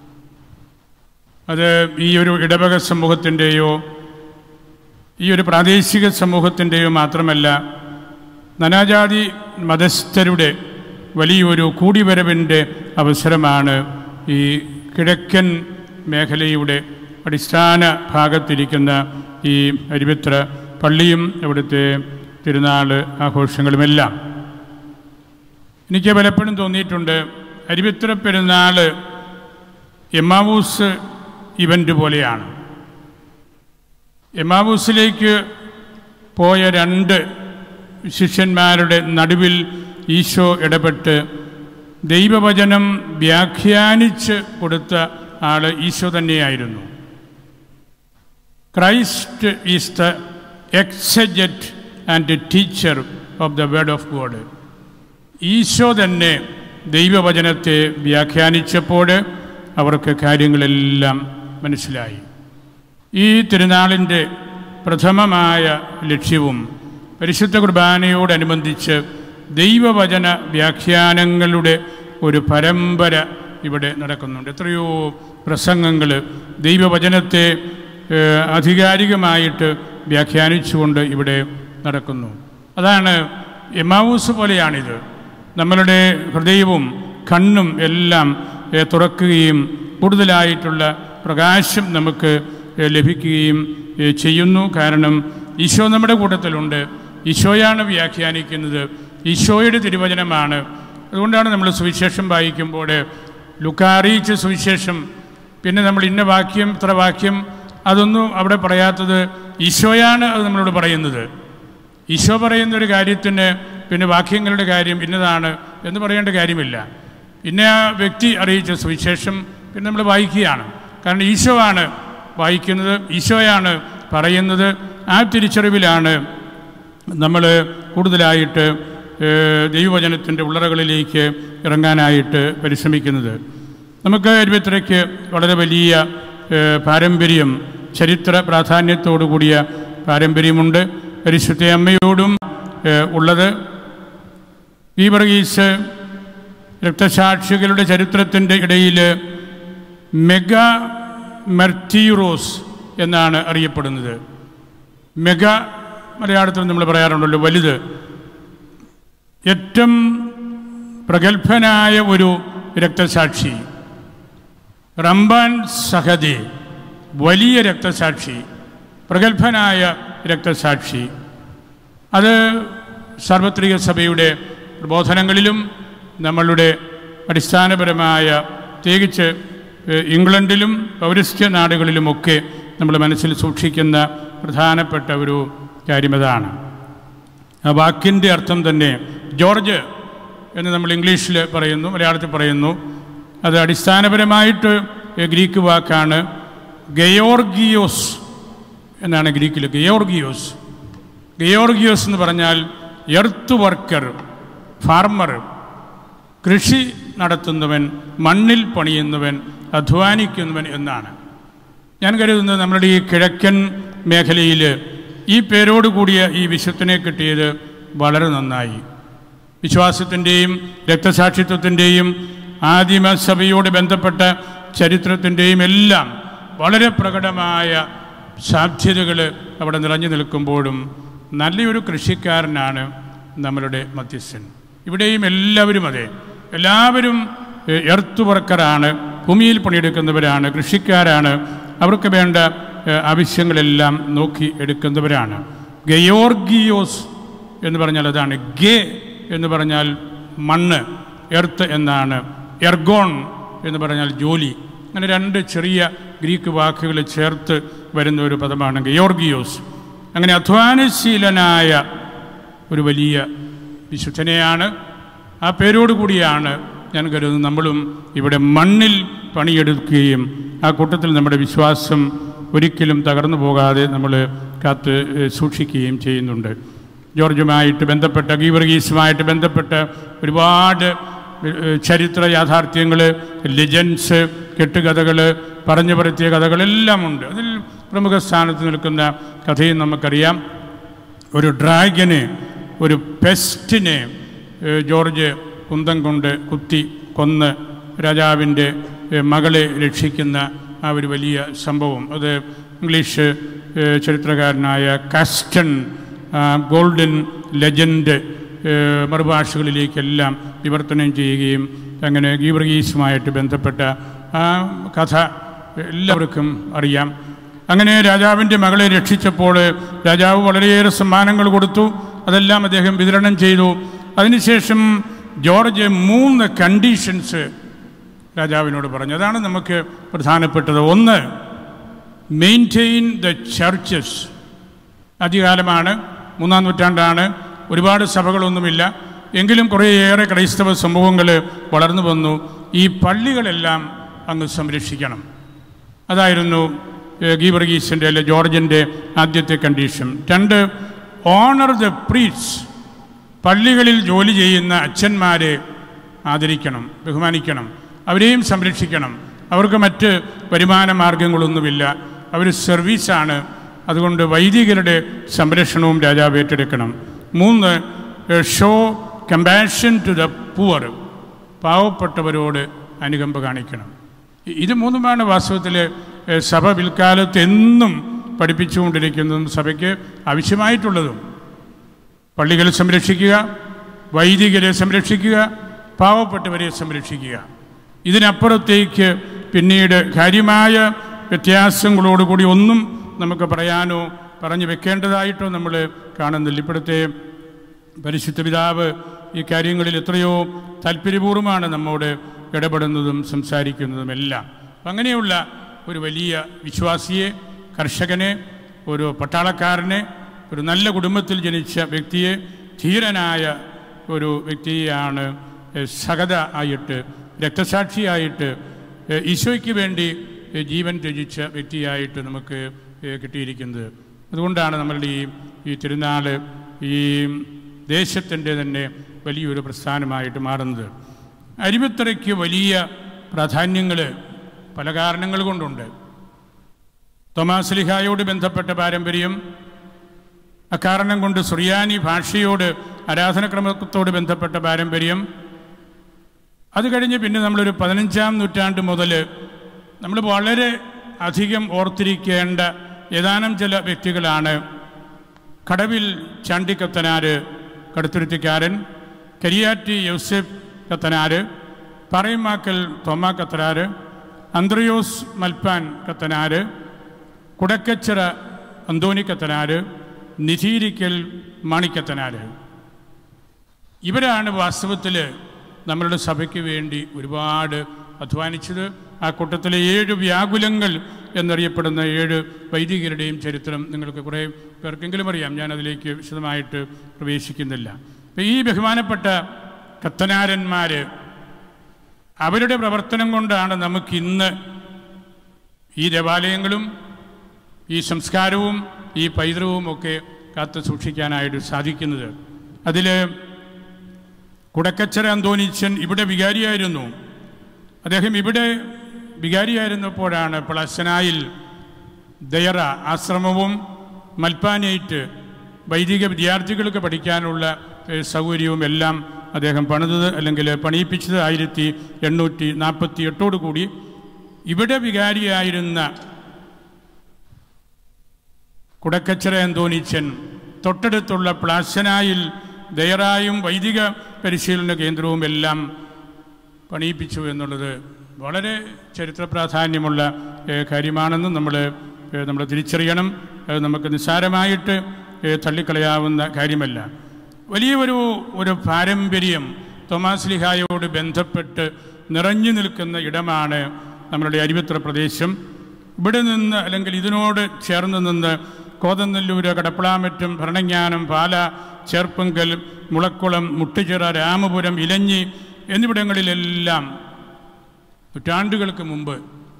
Speaker 2: അത് ഈ ഒരു ഇടവക സമൂഹത്തിൻ്റെയോ ഈ ഒരു പ്രാദേശിക സമൂഹത്തിൻ്റെയോ മാത്രമല്ല നാനാജാതി മതസ്ഥരുടെ വലിയൊരു കൂടിവരവിൻ്റെ അവസരമാണ് ഈ കിഴക്കൻ മേഖലയുടെ അടിസ്ഥാന ഭാഗത്തിരിക്കുന്ന ഈ അരുവിത്ര പള്ളിയും അവിടുത്തെ തിരുനാൾ ആഘോഷങ്ങളുമെല്ലാം എനിക്ക് പലപ്പോഴും തോന്നിയിട്ടുണ്ട് അരുവിത്ര പെരുന്നാൾ എമാവൂസ് ഇവൻ്റ് പോലെയാണ് എമാവൂസിലേക്ക് പോയ രണ്ട് ശിഷ്യന്മാരുടെ നടുവിൽ ഈശോ ഇടപെട്ട് ദൈവവചനം വ്യാഖ്യാനിച്ച് കൊടുത്ത ആൾ ഈശോ തന്നെയായിരുന്നു Christ is the exegete and teacher of the word of God ഈശോ തന്നെ ദൈവവചനത്തെ വ്യാഖ്യാനിച്ചപ്പോൾ അവർക്ക് കാര്യങ്ങളെല്ലാം മനസ്സിലായി ഈ തിരുനാളിൻ്റെ പ്രഥമമായ ലക്ഷ്യവും പരിശുദ്ധ കുർബാനയോടനുബന്ധിച്ച് ദൈവവചന വ്യാഖ്യാനങ്ങളുടെ ഒരു പരമ്പര ഇവിടെ നടക്കുന്നുണ്ട് എത്രയോ പ്രസംഗങ്ങൾ ദൈവവചനത്തെ ഏഹ്, ആധികാരികമായിട്ട് വ്യാഖ്യാനിച്ചുകൊണ്ട് ഇവിടെ നടക്കുന്നു അതാണ് എമാവൂസ് പോലെയാണിത് നമ്മളുടെ ഹൃദയവും കണ്ണും എല്ലാം ഏഹ്, തുറക്കുകയും കൂടുതലായിട്ടുള്ള പ്രകാശം നമുക്ക് ഏഹ്, ലഭിക്കുകയും ഏഹ്, ചെയ്യുന്നു കാരണം ഈശോ നമ്മുടെ കൂട്ടത്തിലുണ്ട് ഈശോയാണ് വ്യാഖ്യാനിക്കുന്നത് ഈശോയുടെ തിരുവചനമാണ് അതുകൊണ്ടാണ് നമ്മൾ സുവിശേഷം വായിക്കുമ്പോൾ ലുക്കാറിയിച്ച സുവിശേഷം പിന്നെ നമ്മൾ ഇന്ന വാക്യം ഇത്ര വാക്യം അതൊന്നും അവിടെ പറയാത്തത് ഈശോയാണ് അത് നമ്മളോട് പറയുന്നത് ഈശോ പറയുന്ന ഒരു കാര്യത്തിന് പിന്നെ വാക്യങ്ങളുടെ കാര്യം ഇന്നതാണ് എന്ന് പറയേണ്ട കാര്യമില്ല പിന്നെ ആ വ്യക്തി അറിയിച്ച സുവിശേഷം പിന്നെ നമ്മൾ വായിക്കുകയാണ് കാരണം ഈശോ ആണ് വായിക്കുന്നത് ഈശോയാണ് പറയുന്നത് ആ തിരിച്ചറിവിലാണ് നമ്മൾ കൂടുതലായിട്ട് ഏഹ്, ദൈവവചനത്തിൻ്റെ ഉള്ളറകളിലേക്ക് ഇറങ്ങാനായിട്ട് പരിശ്രമിക്കുന്നത് നമുക്ക് ഇരുപത്തിരയ്ക്ക് വളരെ വലിയ ഏഹ്, പാരമ്പര്യം ചരിത്ര പ്രാധാന്യത്തോടു കൂടിയ പാരമ്പര്യമുണ്ട് പരിശുദ്ധ അമ്മയോടും ഏഹ്, ഉള്ളത് ഈ വർഗീസ് രക്തസാക്ഷികളുടെ ചരിത്രത്തിൻ്റെ ഇടയിൽ മെഗാ മെർത്തീറോസ് എന്നാണ് അറിയപ്പെടുന്നത് മെഗാ മലയാളത്തിൽ നമ്മൾ പറയാറുണ്ടല്ലോ വലുത് ഏറ്റവും പ്രഗത്ഭനായ ഒരു രക്തസാക്ഷി റംബാൻ സഹദി വലിയ രക്തസാക്ഷി പ്രഗത്ഭനായ രക്തസാക്ഷി അത് സാർവത്രിക സഭയുടെ പ്രബോധനങ്ങളിലും നമ്മളുടെ അടിസ്ഥാനപരമായ പ്രത്യേകിച്ച് ഏഹ്, ഇംഗ്ലണ്ടിലും പൗരസ്ത്യ നാടുകളിലുമൊക്കെ നമ്മൾ മനസ്സിൽ സൂക്ഷിക്കുന്ന പ്രധാനപ്പെട്ട ഒരു കാര്യമതാണ് ആ വാക്കിൻ്റെ അർത്ഥം തന്നെ ജോർജ് എന്ന് നമ്മൾ ഇംഗ്ലീഷിൽ പറയുന്നു മലയാളത്തിൽ പറയുന്നു അത് അടിസ്ഥാനപരമായിട്ട് ഗ്രീക്ക് വാക്കാണ് ഗയോർഗിയോസ് എന്നാണ് ഗ്രീക്കിൽ ഗയോർഗിയോസ് ഗയോർഗിയോസ് എന്ന് പറഞ്ഞാൽ എർത്ത് വർക്കർ ഫാർമർ കൃഷി നടത്തുന്നവൻ മണ്ണിൽ പണിയുന്നവൻ അധ്വാനിക്കുന്നവൻ എന്നാണ് ഞാൻ കരുതുന്നത് നമ്മുടെ ഈ കിഴക്കൻ മേഖലയിൽ ഈ പേരോട് കൂടിയ ഈ വിശുദ്ധനെ കിട്ടിയത് വളരെ നന്നായി വിശ്വാസത്തിൻ്റെയും രക്തസാക്ഷിത്വത്തിൻ്റെയും ആദിമസഭയോട് ബന്ധപ്പെട്ട ചരിത്രത്തിൻ്റെയും എല്ലാം വളരെ പ്രകടമായ സാധ്യതകൾ അവിടെ നിറഞ്ഞു നിൽക്കുമ്പോഴും നല്ലൊരു കൃഷിക്കാരനാണ് നമ്മളുടെ മധ്യസ്ഥൻ ഇവിടെയും എല്ലാവരും അതെ എല്ലാവരും ഏഹ്, എർത്ത് വർക്കറാണ് ഭൂമിയിൽ പണിയെടുക്കുന്നവരാണ് കൃഷിക്കാരാണ് അവർക്ക് വേണ്ട ഏഹ്, ആവശ്യങ്ങളെല്ലാം നോക്കി എടുക്കുന്നവരാണ് ഗയോർഗിയോസ് എന്ന് പറഞ്ഞാൽ അതാണ് ഗേ എന്ന് പറഞ്ഞാൽ മണ്ണ് എർത്ത് എന്നാണ് എർഗോൺ എന്ന് പറഞ്ഞാൽ ജോലി അങ്ങനെ രണ്ട് ചെറിയ ഗ്രീക്ക് വാക്കുകൾ ചേർത്ത് വരുന്ന ഒരു പദമാണ് ഗയോർഗിയോസ് അങ്ങനെ അധ്വാനശീലനായ ഒരു വലിയ വിശുദ്ധനെയാണ് ആ പേരോട് കൂടിയാണ് ഞാൻ കരുതുന്നത് നമ്മളും ഇവിടെ മണ്ണിൽ പണിയെടുക്കുകയും ആ കൂട്ടത്തിൽ നമ്മുടെ വിശ്വാസം ഒരിക്കലും തകർന്നു പോകാതെ നമ്മൾ കാത്ത് ഏഹ്, സൂക്ഷിക്കുകയും ചെയ്യുന്നുണ്ട് ജോർജുമായിട്ട് ബന്ധപ്പെട്ട ഗീവർഗീസുമായിട്ട് ബന്ധപ്പെട്ട ഒരുപാട് ഏഹ്, ചരിത്ര യാഥാർത്ഥ്യങ്ങൾ ലെജൻസ് കെട്ടുകഥകൾ പറഞ്ഞു പരത്തിയ കഥകളെല്ലാം ഉണ്ട് അതിൽ പ്രമുഖ സ്ഥാനത്ത് നിൽക്കുന്ന കഥയും നമുക്കറിയാം ഒരു ഡ്രാഗന് ഒരു പെസ്റ്റിനെ ഏഹ്, ജോർജ് കുന്തം കൊണ്ട് കുത്തി കൊന്ന് രാജാവിൻ്റെ ഏഹ്, മകളെ രക്ഷിക്കുന്ന ആ ഒരു വലിയ സംഭവം അത് ഇംഗ്ലീഷ് ഏഹ്, ചരിത്രകാരനായ കാസ്റ്റൺ ആ, ഗോൾഡൻ ലെജൻഡ് ഏഹ്, മറുഭാഷകളിലേക്കെല്ലാം വിവർത്തനം ചെയ്യുകയും അങ്ങനെ ഗീവർഗീസുമായിട്ട് ബന്ധപ്പെട്ട ആ കഥ എല്ലാവർക്കും അറിയാം അങ്ങനെ രാജാവിൻ്റെ മകളെ രക്ഷിച്ചപ്പോൾ രാജാവ് വളരെയേറെ സമ്മാനങ്ങൾ കൊടുത്തു അതെല്ലാം അദ്ദേഹം വിതരണം ചെയ്തു അതിനുശേഷം ജോർജ് മൂന്ന് കണ്ടീഷൻസ് രാജാവിനോട് പറഞ്ഞു അതാണ് നമുക്ക് പ്രധാനപ്പെട്ടത് ഒന്ന് മെയിൻറ്റെയിൻ ദ ചർച്ചസ് ആദ്യകാലമാണ് മൂന്നാം നൂറ്റാണ്ടാണ് ഒരുപാട് സഭകളൊന്നുമില്ല എങ്കിലും കുറേയേറെ ക്രൈസ്തവ സമൂഹങ്ങൾ വളർന്നു വന്നു ഈ പള്ളികളെല്ലാം അങ്ങ് സംരക്ഷിക്കണം അതായിരുന്നു ഏഹ്, ഗീവർഗീസിൻ്റെ അല്ലെ ജോർജിൻ്റെ ആദ്യത്തെ കണ്ടീഷൻ രണ്ട് ഓണർ ദ പ്രീറ്റ്സ് പള്ളികളിൽ ജോലി ചെയ്യുന്ന അച്ഛന്മാരെ ആദരിക്കണം ബഹുമാനിക്കണം അവരെയും സംരക്ഷിക്കണം അവർക്ക് മറ്റ് വരുമാന മാർഗങ്ങളൊന്നുമില്ല അവർ സർവീസാണ് അതുകൊണ്ട് വൈദികരുടെ സംരക്ഷണവും രാജാവ് ഏറ്റെടുക്കണം മൂന്ന് show compassion to the poor പാവപ്പെട്ടവരോട് അനുകമ്പ കാണിക്കണം ഇ- ഇത് മൂന്നുമാണ് വാസ്തവത്തിൽ ഏഹ്, സഭ പിൽക്കാലത്ത് എന്നും പഠിപ്പിച്ചുകൊണ്ടിരിക്കുന്നതും സഭയ്ക്ക് ആവശ്യമായിട്ടുള്ളതും പള്ളികളെ സംരക്ഷിക്കുക വൈദികരെ സംരക്ഷിക്കുക പാവപ്പെട്ടവരെ സംരക്ഷിക്കുക ഇതിനപ്പുറത്തേക്ക് പിന്നീട് കാര്യമായ വ്യത്യാസങ്ങളോടുകൂടി ഒന്നും നമുക്ക് പറയാനോ പറഞ്ഞു വെക്കേണ്ടതായിട്ടോ നമ്മൾ കാണുന്നില്ല ഇപ്പോഴത്തെ പരിശുദ്ധ പിതാവ് ഈ കാര്യങ്ങളിൽ എത്രയോ താല്പര്യപൂർവ്വമാണ് നമ്മോട് ഇടപെടുന്നതും സംസാരിക്കുന്നതും എല്ലാം അപ്പം അങ്ങനെയുള്ള ഒരു വലിയ വിശ്വാസിയെ കർഷകനെ ഒരു പട്ടാളക്കാരനെ ഒരു നല്ല കുടുംബത്തിൽ ജനിച്ച വ്യക്തിയെ ധീരനായ ഒരു വ്യക്തിയെയാണ് ഏഹ്, സഹത ആയിട്ട് രക്തസാക്ഷിയായിട്ട് ഏഹ്, ഈശോയ്ക്ക് വേണ്ടി ഏഹ്, ജീവൻ ത്യജിച്ച വ്യക്തിയായിട്ട് നമുക്ക് ഏഹ്, കിട്ടിയിരിക്കുന്നത് അതുകൊണ്ടാണ് നമ്മളുടെ ഈ ഈ തിരുനാൾ ഈ ദേശത്തിൻ്റെ തന്നെ വലിയൊരു പ്രസ്ഥാനമായിട്ട് മാറുന്നത് അരിമത്തറയ്ക്ക് വലിയ പ്രാധാന്യങ്ങൾ പല കാരണങ്ങൾ കൊണ്ടുണ്ട് തോമാസ് ലിഹായോട് ബന്ധപ്പെട്ട പാരമ്പര്യം അക്കാരണം കൊണ്ട് സുറിയാനി ഭാഷയോട് ആരാധനക്രമത്തോട് ബന്ധപ്പെട്ട പാരമ്പര്യം അത് കഴിഞ്ഞ് പിന്നെ നമ്മളൊരു പതിനഞ്ചാം നൂറ്റാണ്ട് മുതൽ നമ്മൾ വളരെ അധികം ഓർത്തിരിക്കേണ്ട ഏതാനും ചില വ്യക്തികളാണ് കടവിൽ ചാണ്ടിക്കത്തനാര് കടുത്തുരുത്തിക്കാരൻ കരിയാറ്റി യൂസഫ് കത്തനാര് പറയമാക്കൽ തോമാ കത്തനാര് അന്ത്രയോസ് മൽപ്പാൻ കത്തനാര് കുടക്കച്ചിറ അന്തോണി കത്തനാര് നിധീരിക്കൽ മാണിക്കത്തനാര് ഇവരാണ് വാസ്തവത്തിൽ നമ്മളുടെ സഭയ്ക്ക് വേണ്ടി ഒരുപാട് അധ്വാനിച്ചത് ആ കൂട്ടത്തിലെ ഏഴ് വ്യാകുലങ്ങൾ എന്നറിയപ്പെടുന്ന ഏഴ് വൈദികരുടെയും ചരിത്രം നിങ്ങൾക്ക് കുറേ പേർക്കെങ്കിലും അറിയാം ഞാൻ അതിലേക്ക് വിശദമായിട്ട് പ്രവേശിക്കുന്നില്ല അപ്പം ഈ ബഹുമാനപ്പെട്ട കത്തനാരന്മാർ അവരുടെ പ്രവർത്തനം കൊണ്ടാണ് നമുക്കിന്ന് ഈ ദേവാലയങ്ങളും ഈ സംസ്കാരവും ഈ പൈതൃകവും ഒക്കെ കാത്തു സൂക്ഷിക്കാനായിട്ട് സാധിക്കുന്നത് അതിൽ കുടക്കച്ചര അന്തോനിച്ചൻ ഇവിടെ വികാരിയായിരുന്നു അദ്ദേഹം ഇവിടെ വികാരിയായിരുന്നപ്പോഴാണ് പ്ലസനായിൽ ദയറ ആശ്രമവും മൽപ്പാനേറ്റ് വൈദിക വിദ്യാർത്ഥികൾക്ക് പഠിക്കാനുള്ള ഏഹ്, സൗകര്യവും എല്ലാം അദ്ദേഹം പണിതത് അല്ലെങ്കിൽ പണിയിപ്പിച്ചത് ആയിരത്തി എണ്ണൂറ്റി നാൽപ്പത്തി എട്ടോടു കൂടി ഇവിടെ വികാരിയായിരുന്ന കുടക്കച്ചിറ അന്തോണിച്ചൻ തൊട്ടടുത്തുള്ള പ്ലാശനായിൽ ദയറായും വൈദിക പരിശീലന കേന്ദ്രവും എല്ലാം പണിയിപ്പിച്ചു എന്നുള്ളത് വളരെ ചരിത്ര പ്രാധാന്യമുള്ള ഏഹ്, കാര്യമാണെന്ന് നമ്മൾ നമ്മൾ തിരിച്ചറിയണം അത് നമുക്ക് നിസ്സാരമായിട്ട് ഏഹ്, തള്ളിക്കളയാവുന്ന കാര്യമല്ല വലിയ ഒരു ഒരു പാരമ്പര്യം തോമാസ് ലിഹായോട് ബന്ധപ്പെട്ട് നിറഞ്ഞു നിൽക്കുന്ന ഇടമാണ് നമ്മളുടെ അരിവിത്ര പ്രദേശം ഇവിടെ നിന്ന് അല്ലെങ്കിൽ ഇതിനോട് ചേർന്ന് നിന്ന് കോതനെല്ലൂര് കടപ്പളാമറ്റും ഭരണങ്ങാനം പാല ചേർപ്പങ്കൽ മുളക്കുളം മുട്ടുചിറ രാമപുരം ഇലഞ്ഞി എന്നിവിടങ്ങളിലെല്ലാം നൂറ്റാണ്ടുകൾക്ക് മുമ്പ്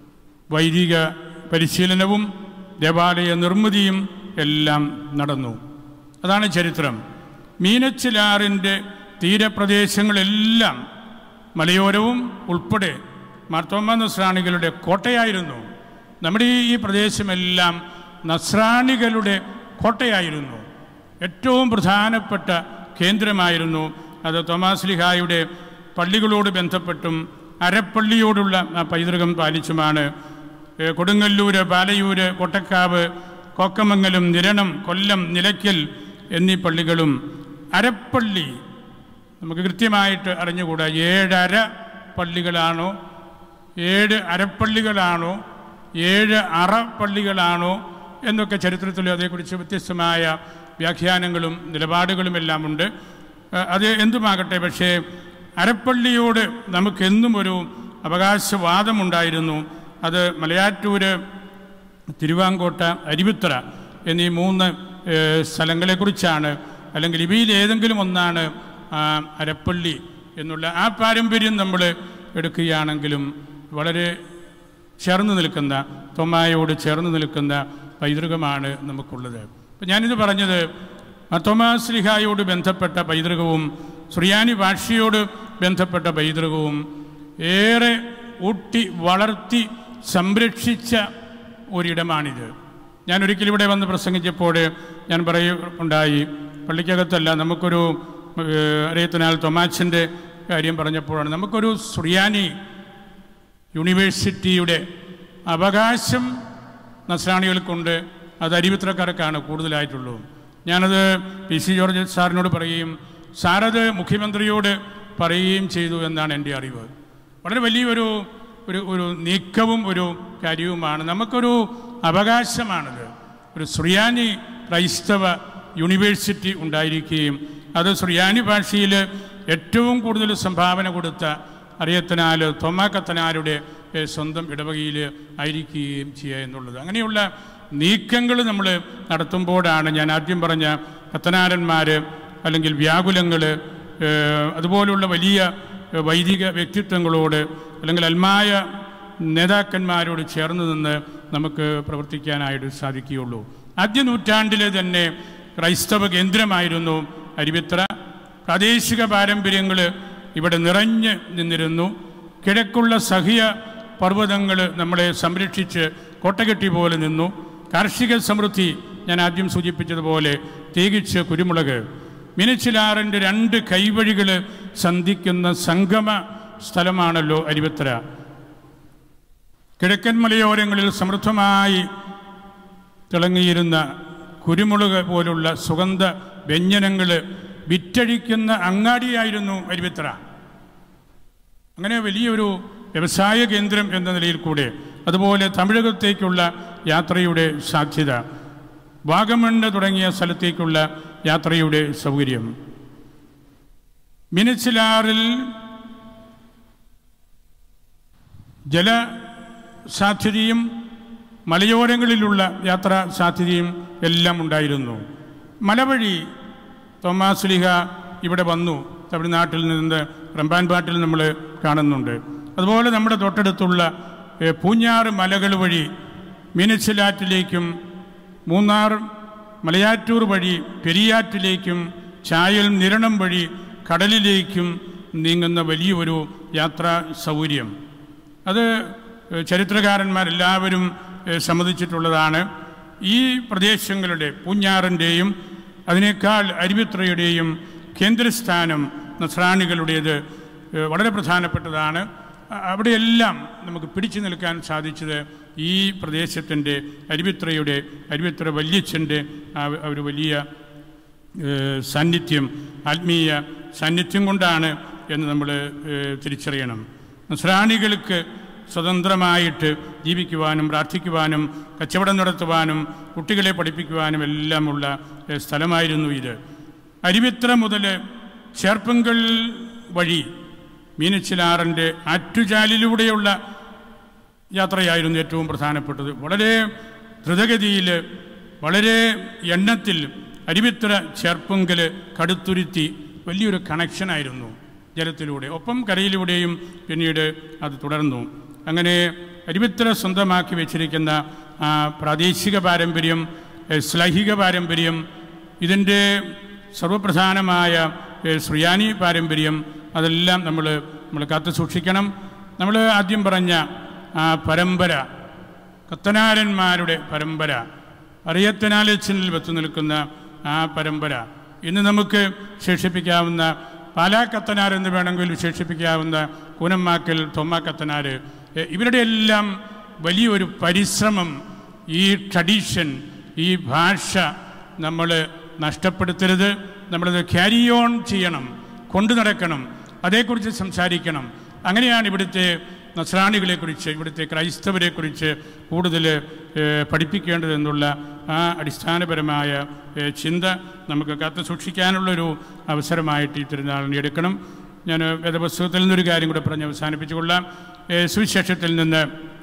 Speaker 2: വൈദിക പരിശീലനവും ദേവാലയ നിർമ്മിതിയും എല്ലാം നടന്നു അതാണ് ചരിത്രം മീനച്ചിലാറിൻ്റെ തീരപ്രദേശങ്ങളെല്ലാം മലയോരവും ഉൾപ്പെടെ മാർത്തോമ നസ്രാണികളുടെ കോട്ടയായിരുന്നു നമ്മുടെ ഈ- ഈ പ്രദേശമെല്ലാം നസ്രാണികളുടെ കോട്ടയായിരുന്നു ഏറ്റവും പ്രധാനപ്പെട്ട കേന്ദ്രമായിരുന്നു അത് തോമാസ് ലിഹായുടെ പള്ളികളോട് ബന്ധപ്പെട്ടും അരപ്പള്ളിയോടുള്ള ആ പൈതൃകം പാലിച്ചുമാണ് ഏ, കൊടുങ്ങല്ലൂര് പാലയൂര് കൊട്ടക്കാവ് കോക്കമംഗലം നിരണം കൊല്ലം നിലയ്ക്കൽ എന്നീ പള്ളികളും അരപ്പള്ളി നമുക്ക് കൃത്യമായിട്ട് അറിഞ്ഞുകൂടാ ഏഴര പള്ളികളാണോ ഏഴ് അരപ്പള്ളികളാണോ ഏഴ് അറ പള്ളികളാണോ എന്നൊക്കെ ചരിത്രത്തിൽ അതേക്കുറിച്ച് വ്യത്യസ്തമായ വ്യാഖ്യാനങ്ങളും നിലപാടുകളും എല്ലാം ഉണ്ട് ആ, അത് എന്തുമാകട്ടെ പക്ഷേ അരപ്പള്ളിയോട് നമുക്കെന്നും ഒരു അവകാശവാദമുണ്ടായിരുന്നു അത് മലയാറ്റൂര് തിരുവാങ്കോട്ട അരുവിത്തറ എന്നീ മൂന്ന് ഏഹ്, സ്ഥലങ്ങളെക്കുറിച്ചാണ് അല്ലെങ്കിൽ ഇവയിൽ ഏതെങ്കിലും ഒന്നാണ് ആ, അരപ്പള്ളി എന്നുള്ള ആ പാരമ്പര്യം നമ്മൾ എടുക്കുകയാണെങ്കിലും വളരെ ചേർന്ന് നിൽക്കുന്ന തൊമായോട് ചേർന്ന് നിൽക്കുന്ന പൈതൃകമാണ് നമുക്കുള്ളത് അപ്പം ഞാനിത് പറഞ്ഞത് ആ തോമാസ് ലിഹായോട് ബന്ധപ്പെട്ട പൈതൃകവും സുറിയാനി ഭാഷയോട് ബന്ധപ്പെട്ട പൈതൃകവും ഏറെ ഊട്ടി വളർത്തി സംരക്ഷിച്ച ഒരിടമാണിത് ഞാൻ ഒരിക്കലും ഇവിടെ വന്ന് പ്രസംഗിച്ചപ്പോൾ ഞാൻ പറയുണ്ടായി പള്ളിക്കകത്തല്ല നമുക്കൊരു ഏഹ്, അറിയത്തിനാൽ തൊമാച്ചൻ്റെ കാര്യം പറഞ്ഞപ്പോഴാണ് നമുക്കൊരു സുറിയാനി യൂണിവേഴ്സിറ്റിയുടെ അവകാശം നസ്രാണികൾക്കുണ്ട് അത് അരിവിത്രക്കാർക്കാണ് കൂടുതലായിട്ടുള്ളൂ ഞാനത് പി സി ജോർജ് സാറിനോട് പറയുകയും സാറത് മുഖ്യമന്ത്രിയോട് പറയുകയും ചെയ്തു എന്നാണ് എൻ്റെ അറിവ് വളരെ വലിയൊരു ഒരു ഒരു നീക്കവും ഒരു കാര്യവുമാണ് നമുക്കൊരു അവകാശമാണത് ഒരു സുറിയാനി ക്രൈസ്തവ യൂണിവേഴ്സിറ്റി ഉണ്ടായിരിക്കുകയും അത് സുറിയാനി ഭാഷയിൽ ഏറ്റവും കൂടുതൽ സംഭാവന കൊടുത്ത അറിയത്തനാൽ തൊമ്മ കത്തനാരുടെ ഏഹ്, സ്വന്തം ഇടവകയിൽ ആയിരിക്കുകയും ചെയ്യുക എന്നുള്ളത് അങ്ങനെയുള്ള നീക്കങ്ങൾ നമ്മൾ നടത്തുമ്പോഴാണ് ഞാൻ ആദ്യം പറഞ്ഞ കത്തനാരന്മാർ അല്ലെങ്കിൽ വ്യാകുലങ്ങൾ അതുപോലുള്ള വലിയ ഏഹ്, വൈദിക വ്യക്തിത്വങ്ങളോട് അല്ലെങ്കിൽ അൽമായ നേതാക്കന്മാരോട് ചേർന്ന് നിന്ന് നമുക്ക് പ്രവർത്തിക്കാനായിട്ട് സാധിക്കുകയുള്ളൂ ആദ്യ നൂറ്റാണ്ടിലെ തന്നെ ക്രൈസ്തവ കേന്ദ്രമായിരുന്നു അരിവിത്ര പ്രാദേശിക പാരമ്പര്യങ്ങൾ ഇവിടെ നിറഞ്ഞ് നിന്നിരുന്നു കിഴക്കുള്ള സഹ്യ പർവ്വതങ്ങൾ നമ്മളെ സംരക്ഷിച്ച് കോട്ടകെട്ടി പോലെ നിന്നു കാർഷിക സമൃദ്ധി ഞാൻ ആദ്യം സൂചിപ്പിച്ചതുപോലെ തേകിച്ച് കുരുമുളക് മിനിച്ചിലാറിൻ്റെ രണ്ട് കൈവഴികൾ സന്ധിക്കുന്ന സംഗമ സ്ഥലമാണല്ലോ അരിവത്തര കിഴക്കൻ മലയോരങ്ങളിൽ സമൃദ്ധമായി തിളങ്ങിയിരുന്ന കുരുമുളക് പോലുള്ള സുഗന്ധ വ്യഞ്ജനങ്ങൾ വിറ്റഴിക്കുന്ന അങ്ങാടിയായിരുന്നു അരുവിത്തറ അങ്ങനെ വലിയൊരു വ്യവസായ കേന്ദ്രം എന്ന നിലയിൽ കൂടെ അതുപോലെ തമിഴകത്തേക്കുള്ള യാത്രയുടെ സാധ്യത വാഗമണ്ണ് തുടങ്ങിയ സ്ഥലത്തേക്കുള്ള യാത്രയുടെ സൗകര്യം മിനിച്ചിലാറിൽ ജല സാധ്യതയും മലയോരങ്ങളിലുള്ള യാത്രാ സാധ്യതയും എല്ലാം ഉണ്ടായിരുന്നു മലവഴി തോമാസ്ലിഹ ഇവിടെ വന്നു തമിഴ്നാട്ടിൽ നിന്ന് റമ്പാൻപാട്ടിൽ നമ്മൾ കാണുന്നുണ്ട് അതുപോലെ നമ്മുടെ തൊട്ടടുത്തുള്ള ഏഹ്, പൂഞ്ഞാറ് മലകൾ വഴി മീനച്ചിലാറ്റിലേക്കും മൂന്നാർ മലയാറ്റൂർ വഴി പെരിയാറ്റിലേക്കും ചായൽ നിരണം വഴി കടലിലേക്കും നീങ്ങുന്ന വലിയൊരു യാത്രാ സൗകര്യം അത് ഏഹ്, ചരിത്രകാരന്മാരെല്ലാവരും ഏഹ്, സമ്മതിച്ചിട്ടുള്ളതാണ് ഈ പ്രദേശങ്ങളുടെ പൂഞ്ഞാറിൻ്റെയും അതിനേക്കാൾ അരുവിത്രയുടെയും കേന്ദ്രസ്ഥാനം നസ്രാണികളുടേത് ഏഹ്, വളരെ പ്രധാനപ്പെട്ടതാണ് അ- അവിടെയെല്ലാം നമുക്ക് പിടിച്ചു നിൽക്കാൻ സാധിച്ചത് ഈ പ്രദേശത്തിൻ്റെ അരുവിത്രയുടെ അരുവിത്ര വല്യച്ഛൻ്റെ ആ ആ ഒരു വലിയ ഏഹ് സാന്നിധ്യം ആത്മീയ സാന്നിധ്യം കൊണ്ടാണ് എന്ന് നമ്മൾ ഏഹ് തിരിച്ചറിയണം നസ്രാണികൾക്ക് സ്വതന്ത്രമായിട്ട് ജീവിക്കുവാനും പ്രാർത്ഥിക്കുവാനും കച്ചവടം നടത്തുവാനും കുട്ടികളെ പഠിപ്പിക്കുവാനും എല്ലാമുള്ള ഏഹ് സ്ഥലമായിരുന്നു ഇത് അരുവിത്ര മുതൽ ചേർപ്പങ്കൽ വഴി മീനച്ചിലാറിൻ്റെ ആറ്റുചാലിലൂടെയുള്ള യാത്രയായിരുന്നു ഏറ്റവും പ്രധാനപ്പെട്ടത് വളരെ ദ്രുതഗതിയിൽ വളരെ എണ്ണത്തിൽ അരുവിത്ര ചേർപ്പുങ്കൽ കടുത്തുരുത്തി വലിയൊരു കണക്ഷനായിരുന്നു ജലത്തിലൂടെ ഒപ്പം കരയിലൂടെയും പിന്നീട് അത് തുടർന്നു അങ്ങനെ അരുവിത്ര സ്വന്തമാക്കി വെച്ചിരിക്കുന്ന ആ പ്രാദേശിക പാരമ്പര്യം ഏഹ് ശ്ലൈഹിക പാരമ്പര്യം ഇതിൻ്റെ സർവപ്രധാനമായ ഏഹ് ശ്രിയാനി പാരമ്പര്യം അതെല്ലാം നമ്മൾ നമ്മൾ കാത്തു സൂക്ഷിക്കണം നമ്മൾ ആദ്യം പറഞ്ഞ ആ പരമ്പര കത്തനാരന്മാരുടെ പരമ്പര അറിയത്തനാലച്ചനിൽ വെച്ചു നിൽക്കുന്ന ആ പരമ്പര ഇന്ന് നമുക്ക് വിശേഷിപ്പിക്കാവുന്ന പാലാ കത്തനാർ എന്ന് വേണമെങ്കിൽ വിശേഷിപ്പിക്കാവുന്ന കൂനമ്മാക്കൽ തൊമ്മ കത്തനാർ എ, ഇവരുടെ എല്ലാം വലിയൊരു പരിശ്രമം ഈ ട്രഡീഷൻ ഈ ഭാഷ നമ്മൾ നഷ്ടപ്പെടുത്തരുത് നമ്മളത് ക്യാരി ഓൺ ചെയ്യണം കൊണ്ടു നടക്കണം അതേക്കുറിച്ച് സംസാരിക്കണം അങ്ങനെയാണ് ഇവിടുത്തെ നസ്രാണികളെക്കുറിച്ച് ഇവിടുത്തെ ക്രൈസ്തവരെക്കുറിച്ച് കൂടുതൽ ഏഹ്, പഠിപ്പിക്കേണ്ടതെന്നുള്ള ആ അടിസ്ഥാനപരമായ ഏഹ്, ചിന്ത നമുക്ക് കാത്തു സൂക്ഷിക്കാനുള്ളൊരു അവസരമായിട്ട് ഈ തിരുനാളിനെ എടുക്കണം ഞാൻ വേദപുസ്തകത്തിൽ നിന്നൊരു കാര്യം കൂടെ പറഞ്ഞ് അവസാനിപ്പിച്ചുകൊള്ളാം ഏഹ്, സുവിശേഷത്തിൽ നിന്ന്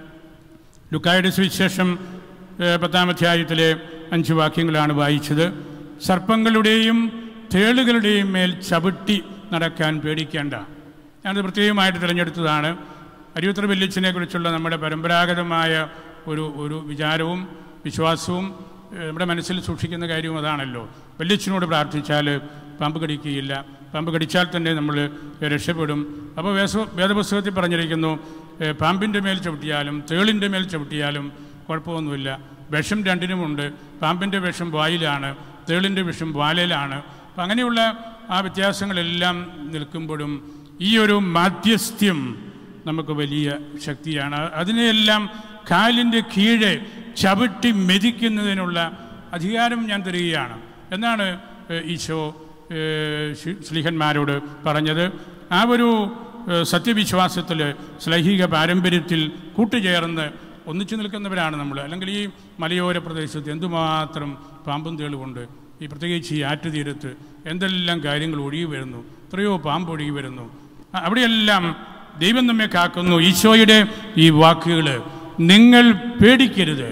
Speaker 2: ലുക്കായുടെ സുവിശേഷം ഏഹ്, പത്താം അധ്യായത്തിലെ അഞ്ച് വാക്യങ്ങളാണ് വായിച്ചത് സർപ്പങ്ങളുടെയും തേളുകളുടെയും മേൽ ചവിട്ടി നടക്കാൻ പേടിക്കേണ്ട ഞാനത് പ്രത്യേകമായിട്ട് തിരഞ്ഞെടുത്തതാണ് അരിയുത്ര വെല്ലിച്ചിനെ കുറിച്ചുള്ള നമ്മുടെ പരമ്പരാഗതമായ ഒരു ഒരു വിചാരവും വിശ്വാസവും ഏഹ്, നമ്മുടെ മനസ്സിൽ സൂക്ഷിക്കുന്ന കാര്യവും അതാണല്ലോ വെല്ലിച്ചിനോട് പ്രാർത്ഥിച്ചാൽ പാമ്പ് കടിക്കുകയില്ല പാമ്പ് കടിച്ചാൽ തന്നെ നമ്മൾ രക്ഷപ്പെടും അപ്പോൾ വേസ വേദപുസ്തകത്തിൽ പറഞ്ഞിരിക്കുന്നു ഏഹ്, പാമ്പിൻ്റെ മേൽ ചവിട്ടിയാലും തേളിൻ്റെ മേൽ ചവിട്ടിയാലും കുഴപ്പമൊന്നുമില്ല വിഷം രണ്ടിനുമുണ്ട് പാമ്പിൻ്റെ വിഷം വായിലാണ് തേളിൻ്റെ വിഷം വാലയിലാണ് അപ്പം അങ്ങനെയുള്ള ആ വ്യത്യാസങ്ങളെല്ലാം നിൽക്കുമ്പോഴും ഈ ഒരു മാധ്യസ്ഥ്യം നമുക്ക് വലിയ ശക്തിയാണ് അതിനെയെല്ലാം കാലിൻ്റെ കീഴെ ചവിട്ടി മെതിക്കുന്നതിനുള്ള അധികാരം ഞാൻ തരികയാണ് എന്നാണ് ഏഹ്, ഈശോ ഏഹ്, ശി- ശ്ലീഹന്മാരോട് പറഞ്ഞത് ആ ഒരു ഏഹ്, സത്യവിശ്വാസത്തിൽ ശ്ലൈഹിക പാരമ്പര്യത്തിൽ കൂട്ടുചേർന്ന് ഒന്നിച്ചു നിൽക്കുന്നവരാണ് നമ്മൾ അല്ലെങ്കിൽ ഈ മലയോര പ്രദേശത്ത് എന്തുമാത്രം പാമ്പും തേളുമുണ്ട് ഈ പ്രത്യേകിച്ച് ഈ ആറ്റുതീരത്ത് എന്തെല്ലാം കാര്യങ്ങൾ ഒഴുകി വരുന്നു എത്രയോ പാമ്പ് ഒഴുകി വരുന്നു അ- അവിടെയെല്ലാം ദൈവം നമ്മെ കാക്കുന്നു ഈശോയുടെ ഈ വാക്കുകൾ നിങ്ങൾ പേടിക്കരുത്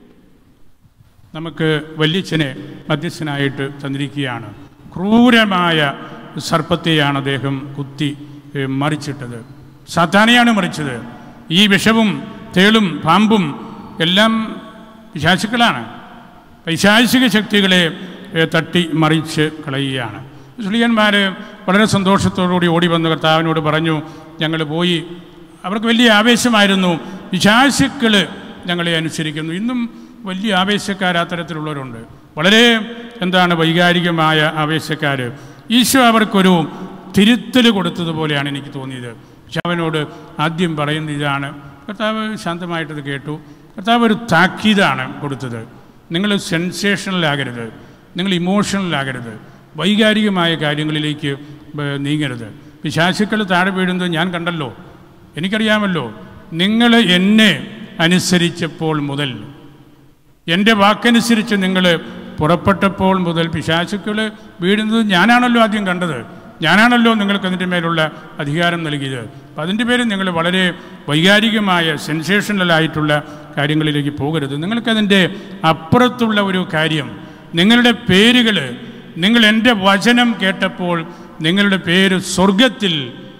Speaker 2: നമുക്ക് വല്യച്ഛനെ മധ്യസ്ഥനായിട്ട് തന്നിരിക്കുകയാണ് ക്രൂരമായ സർപ്പത്തെയാണ് അദ്ദേഹം കുത്തി ഏ, മറിച്ചിട്ടത് സാത്താനെയാണ് മറിച്ചത് ഈ വിഷവും തേളും പാമ്പും എല്ലാം പിശാചുക്കളാണ് പൈശാചിക ശക്തികളെ ഏ, തട്ടി മറിച്ച് കളയുകയാണ് സ്ത്രീയന്മാർ വളരെ സന്തോഷത്തോടുകൂടി ഓടി വന്ന് കർത്താവിനോട് പറഞ്ഞു ഞങ്ങൾ പോയി അവർക്ക് വലിയ ആവേശമായിരുന്നു പിശാചുക്കൾ ഞങ്ങളെ അനുസരിക്കുന്നു ഇന്നും വലിയ ആവേശക്കാർ അത്തരത്തിലുള്ളവരുണ്ട് വളരെ എന്താണ് വൈകാരികമായ ആവേശക്കാർ ഈശോ അവർക്കൊരു തിരുത്തൽ കൊടുത്തതുപോലെയാണ് എനിക്ക് തോന്നിയത് പക്ഷെ അവനോട് ആദ്യം പറയുന്നത് ഇതാണ് കർത്താവ് ശാന്തമായിട്ടത് കേട്ടു കർത്താവ് ഒരു താക്കീതാണ് കൊടുത്തത് നിങ്ങൾ സെൻസേഷണലാകരുത് നിങ്ങൾ ഇമോഷണലാകരുത് വൈകാരികമായ കാര്യങ്ങളിലേക്ക് ബ- നീങ്ങരുത് പിശാചുക്കൾ താഴെ വീഴുന്നത് ഞാൻ കണ്ടല്ലോ എനിക്കറിയാമല്ലോ നിങ്ങൾ എന്നെ അനുസരിച്ചപ്പോൾ മുതൽ എൻ്റെ വാക്കനുസരിച്ച് നിങ്ങൾ പുറപ്പെട്ടപ്പോൾ മുതൽ പിശാചുക്കൾ വീഴുന്നത് ഞാനാണല്ലോ ആദ്യം കണ്ടത് ഞാനാണല്ലോ നിങ്ങൾക്ക് അതിൻ്റെ മേലുള്ള അധികാരം നൽകിയത് അപ്പം അതിൻ്റെ പേരിൽ നിങ്ങൾ വളരെ വൈകാരികമായ സെൻസേഷണലായിട്ടുള്ള കാര്യങ്ങളിലേക്ക് പോകരുത് നിങ്ങൾക്കതിൻ്റെ അപ്പുറത്തുള്ള ഒരു കാര്യം നിങ്ങളുടെ പേരുകൾ നിങ്ങൾ എൻ്റെ വചനം കേട്ടപ്പോൾ നിങ്ങളുടെ പേര് സ്വർഗത്തിൽ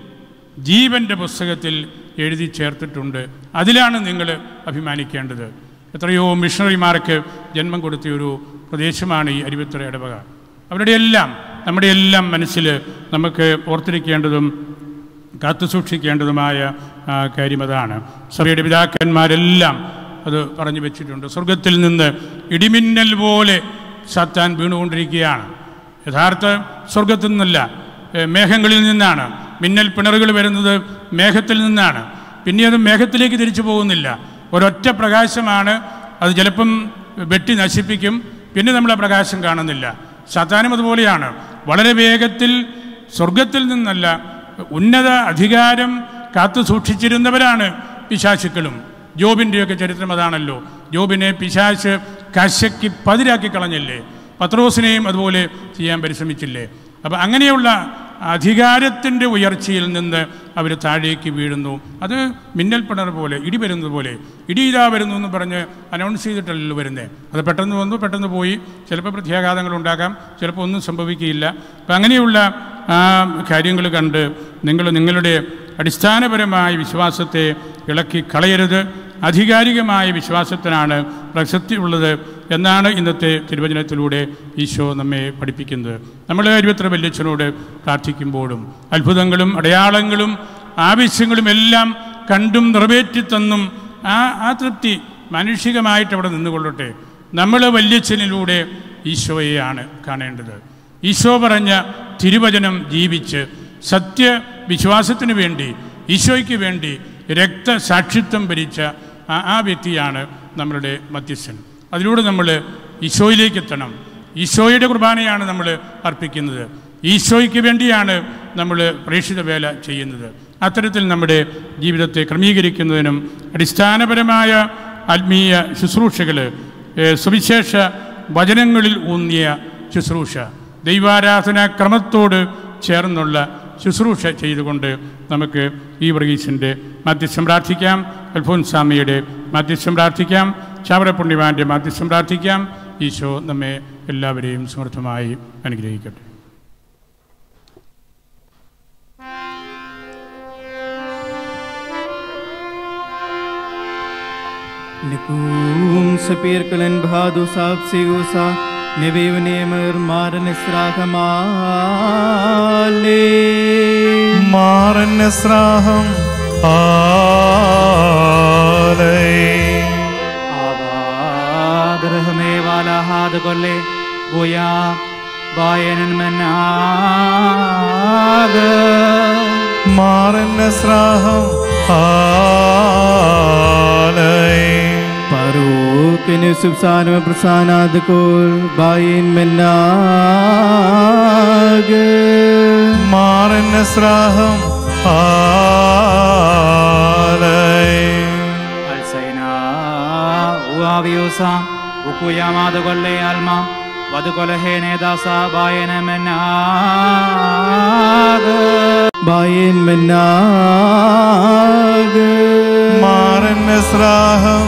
Speaker 2: ജീവൻ്റെ പുസ്തകത്തിൽ എഴുതി ചേർത്തിട്ടുണ്ട് അതിലാണ് നിങ്ങൾ അഭിമാനിക്കേണ്ടത് എത്രയോ മിഷണറിമാർക്ക് ജന്മം കൊടുത്ത ഒരു പ്രദേശമാണ് ഈ അരുവിത്തറ ഇടവക അവരുടെ എല്ലാം നമ്മുടെ എല്ലാം മനസ്സിൽ നമുക്ക് ഓർത്തിരിക്കേണ്ടതും കാത്തു സൂക്ഷിക്കേണ്ടതുമായ ആ, കാര്യം അതാണ് സഭയുടെ പിതാക്കന്മാരെല്ലാം അത് പറഞ്ഞു വെച്ചിട്ടുണ്ട് സ്വർഗത്തിൽ നിന്ന് ഇടിമിന്നൽ പോലെ സത്താൻ വീണുകൊണ്ടിരിക്കുകയാണ് യഥാർത്ഥ സ്വർഗത്തിൽ നിന്നല്ല ഏ, മേഘങ്ങളിൽ നിന്നാണ് മിന്നൽ പിണറുകൾ വരുന്നത് മേഘത്തിൽ നിന്നാണ് പിന്നെ അത് മേഘത്തിലേക്ക് തിരിച്ചു പോകുന്നില്ല ഒരൊറ്റ പ്രകാശമാണ് അത് ചിലപ്പം വെട്ടി നശിപ്പിക്കും പിന്നെ നമ്മൾ ആ പ്രകാശം കാണുന്നില്ല സത്താനും അതുപോലെയാണ് വളരെ വേഗത്തിൽ സ്വർഗത്തിൽ നിന്നല്ല ഉന്നത അധികാരം കാത്തു സൂക്ഷിച്ചിരുന്നവരാണ് പിശാചുക്കളും ജോബിൻ്റെയൊക്കെ ചരിത്രം അതാണല്ലോ ജോബിനെ പിശാച്ച് കശക്കി പതിരാക്കി കളഞ്ഞില്ലേ പത്രോസിനെയും അതുപോലെ ചെയ്യാൻ പരിശ്രമിച്ചില്ലേ അപ്പം അങ്ങനെയുള്ള അധികാരത്തിൻ്റെ ഉയർച്ചയിൽ നിന്ന് അവർ താഴേക്ക് വീഴുന്നു അത് മിന്നൽ പിണർ പോലെ ഇടി വരുന്നത് പോലെ ഇടി ഇതാ വരുന്നു എന്ന് പറഞ്ഞ് അനൗൺസ് ചെയ്തിട്ടല്ലല്ലോ വരുന്നത് അത് പെട്ടെന്ന് വന്നു പെട്ടെന്ന് പോയി ചിലപ്പോൾ പ്രത്യാഘാതങ്ങൾ ഉണ്ടാകാം ചിലപ്പോൾ ഒന്നും സംഭവിക്കുകയില്ല അപ്പം അങ്ങനെയുള്ള ആ കാര്യങ്ങൾ കണ്ട് നിങ്ങൾ നിങ്ങളുടെ അടിസ്ഥാനപരമായ വിശ്വാസത്തെ ഇളക്കി കളയരുത് ആധികാരികമായ വിശ്വാസത്തിനാണ് പ്രസക്തിയുള്ളത് എന്നാണ് ഇന്നത്തെ തിരുവചനത്തിലൂടെ ഈശോ നമ്മെ പഠിപ്പിക്കുന്നത് നമ്മൾ ഇരുപത്ര വല്യച്ഛനോട് പ്രാർത്ഥിക്കുമ്പോഴും അത്ഭുതങ്ങളും അടയാളങ്ങളും ആവശ്യങ്ങളും എല്ലാം കണ്ടും നിറവേറ്റിത്തന്നും ആ ആ തൃപ്തി മാനുഷികമായിട്ട് അവിടെ നിന്നുകൊള്ളട്ടെ നമ്മൾ വല്യച്ഛനിലൂടെ ഈശോയെയാണ് കാണേണ്ടത് ഈശോ പറഞ്ഞ തിരുവചനം ജീവിച്ച് സത്യവിശ്വാസത്തിന് വേണ്ടി ഈശോയ്ക്ക് വേണ്ടി രക്തസാക്ഷിത്വം ഭരിച്ച ആ ആ വ്യക്തിയാണ് നമ്മളുടെ മധ്യസ്ഥൻ അതിലൂടെ നമ്മൾ ഈശോയിലേക്ക് എത്തണം ഈശോയുടെ കുർബാനയാണ് നമ്മൾ അർപ്പിക്കുന്നത് ഈശോയ്ക്ക് വേണ്ടിയാണ് നമ്മൾ പ്രേക്ഷിത വേല ചെയ്യുന്നത് അത്തരത്തിൽ നമ്മുടെ ജീവിതത്തെ ക്രമീകരിക്കുന്നതിനും അടിസ്ഥാനപരമായ ആത്മീയ ശുശ്രൂഷകൾ സുവിശേഷ വചനങ്ങളിൽ ഊന്നിയ ശുശ്രൂഷ ദൈവാരാധനാ ക്രമത്തോട് ചേർന്നുള്ള ശുശ്രൂഷ ചെയ്തുകൊണ്ട് നമുക്ക് ഈ വർഗീസിൻ്റെ മധ്യസ്ഥം പ്രാർത്ഥിക്കാം അൽഫോൻസാമിയുടെ മധ്യസ്ഥം പ്രാർത്ഥിക്കാം ചാവറപുണ്യവാൻ്റെ മധ്യസ്ഥം പ്രാർത്ഥിക്കാം ഈശോ നമ്മെ എല്ലാവരെയും സമൃദ്ധമായി അനുഗ്രഹിക്കട്ടെ
Speaker 8: Nikum sapir kulen bhadu sab sigusa neviv nemer maran israhamale
Speaker 3: മാറന്നസ്രാഹം ആലൈ
Speaker 4: ആവാഗ്രഹമേ വാലാഹാദ് കൊല്ലേ ഗോയാ ബായനൻ മന്നാഗ്
Speaker 3: മാറന്നസ്രാഹം ആലയം
Speaker 8: Parukin subsan me prasanad kol bayin menag
Speaker 3: മാറൻ സ്രാഹം ആലയം
Speaker 4: അൽസൈന ഉവാവിയൂസ ഉക്കുയാമാത് കൊല്ലേ ആൽമ വധുകൊലഹേ നേദാസ ബായന മെന്നാഗ്
Speaker 8: bayin menag
Speaker 3: മാറൻ സ്രാഹം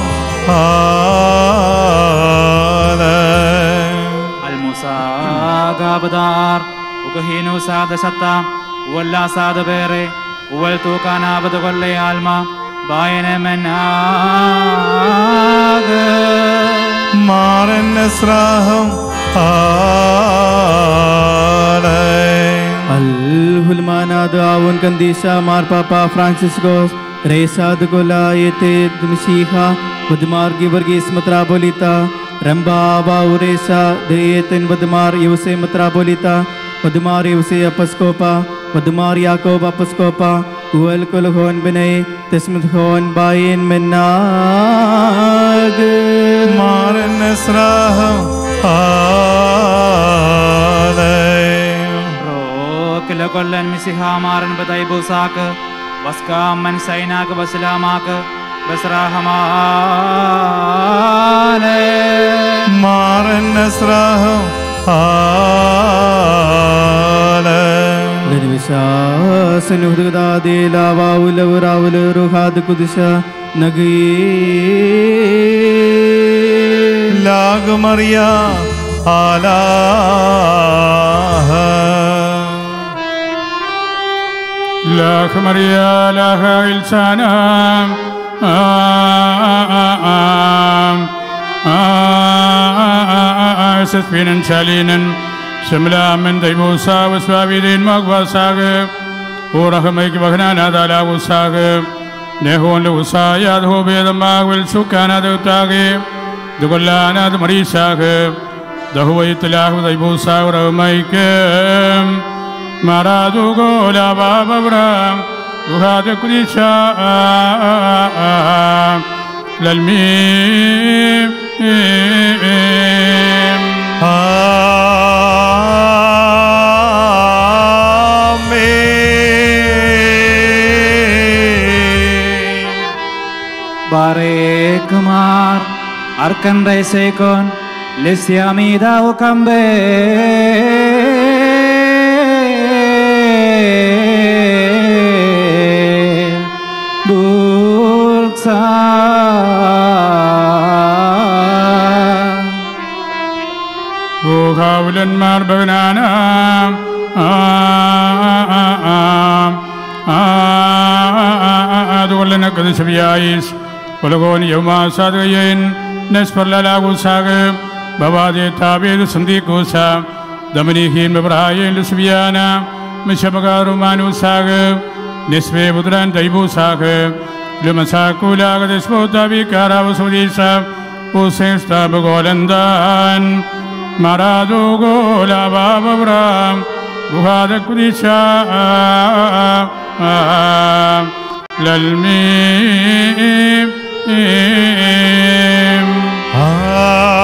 Speaker 3: ആലയം
Speaker 4: അൽമുസാഗാബദാർ ഉകഹീനു സാദ സത്ത ഉവല്ലാ സാദ പേരെ ഉവൽ തൂക്കാനാബത് കൊല്ലേ ആൽമ ബായന മെന്നാഗ്
Speaker 3: മാറൻ സ്രാഹം ആലയം
Speaker 8: Al-Hulmanad awon kandisha marpapa Franciscos Resad golayete dmshiha Vadmar givargis matrabolita Rambaba uresa deyeten Vadmar yuse matrabolita Vadmar yuse apaskopa Vadmar Yakob apaskopa Uel kolhon benay Tesmut hon bayin menag
Speaker 3: മാറൻ സ്രാഹം ആലയം
Speaker 4: റോക്കില കൊല്ലൻ മിസിഹാമാരൻ ബതൈ ബുസാക്ക് വസ്കാമൻ സൈനാക്ക് ബസ്ലാമാക്ക് ബസ്രാഹമാലേ
Speaker 3: മാറൻ സ്രാഹം ആലയം
Speaker 8: Lirvishasan hudgada lava ulav ravul ruhad kudisha nagi
Speaker 3: ലാഗമറിയ ആലാഹ
Speaker 2: لاخ مريا لاها إلسانا سفينا شالينا شملا من ديبوسا وسوابيدين مغباساغ ورحميك بغنانا دالا وساغ نهون لوسا يادهو بيدما والسكانا دوتاغ دقلانا دمريساغ دهو يتلاغ ديبوسا ورحميك Maradu gola babra Ruhad kudisha Lalmi
Speaker 3: ആമേൻ
Speaker 4: Bare kumar arkan resekon lesyamida ukambe Bulsa
Speaker 2: ഭൂഹാവുലന്മാർ ഭവനാന അതുകൊള്ളന കദിശവിയായിസ് ഉലകോൻ യൗമാസാദയൻ നസ്പർലാഗുസാഗ് ബവാദെ താബേദ് സന്ദീകൂസ ദമനീഹീൻ ബബ്രായൻ ലുസ്ബിയാന മിശബകാറുമാനുസാഗ് നിസ്വേ പുത്രൻ ദൈബൂസാഗ് ലുമസാക്കൂലാഗ സ്പോതാവി കാരാവസുദീസ Usenstabgolandan Marado gola bababram Ruhada kudisha Lalmi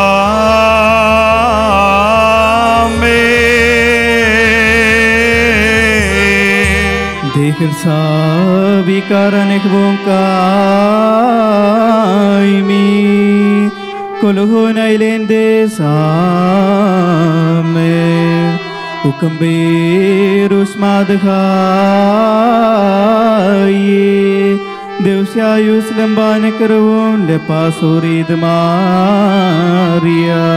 Speaker 3: ആമേൻ
Speaker 8: Dehir sa vikaran ekbon kaimi Kolhon ailende same Ukambir usmadhaye Devsyayus lambane karavon lepasurid Maria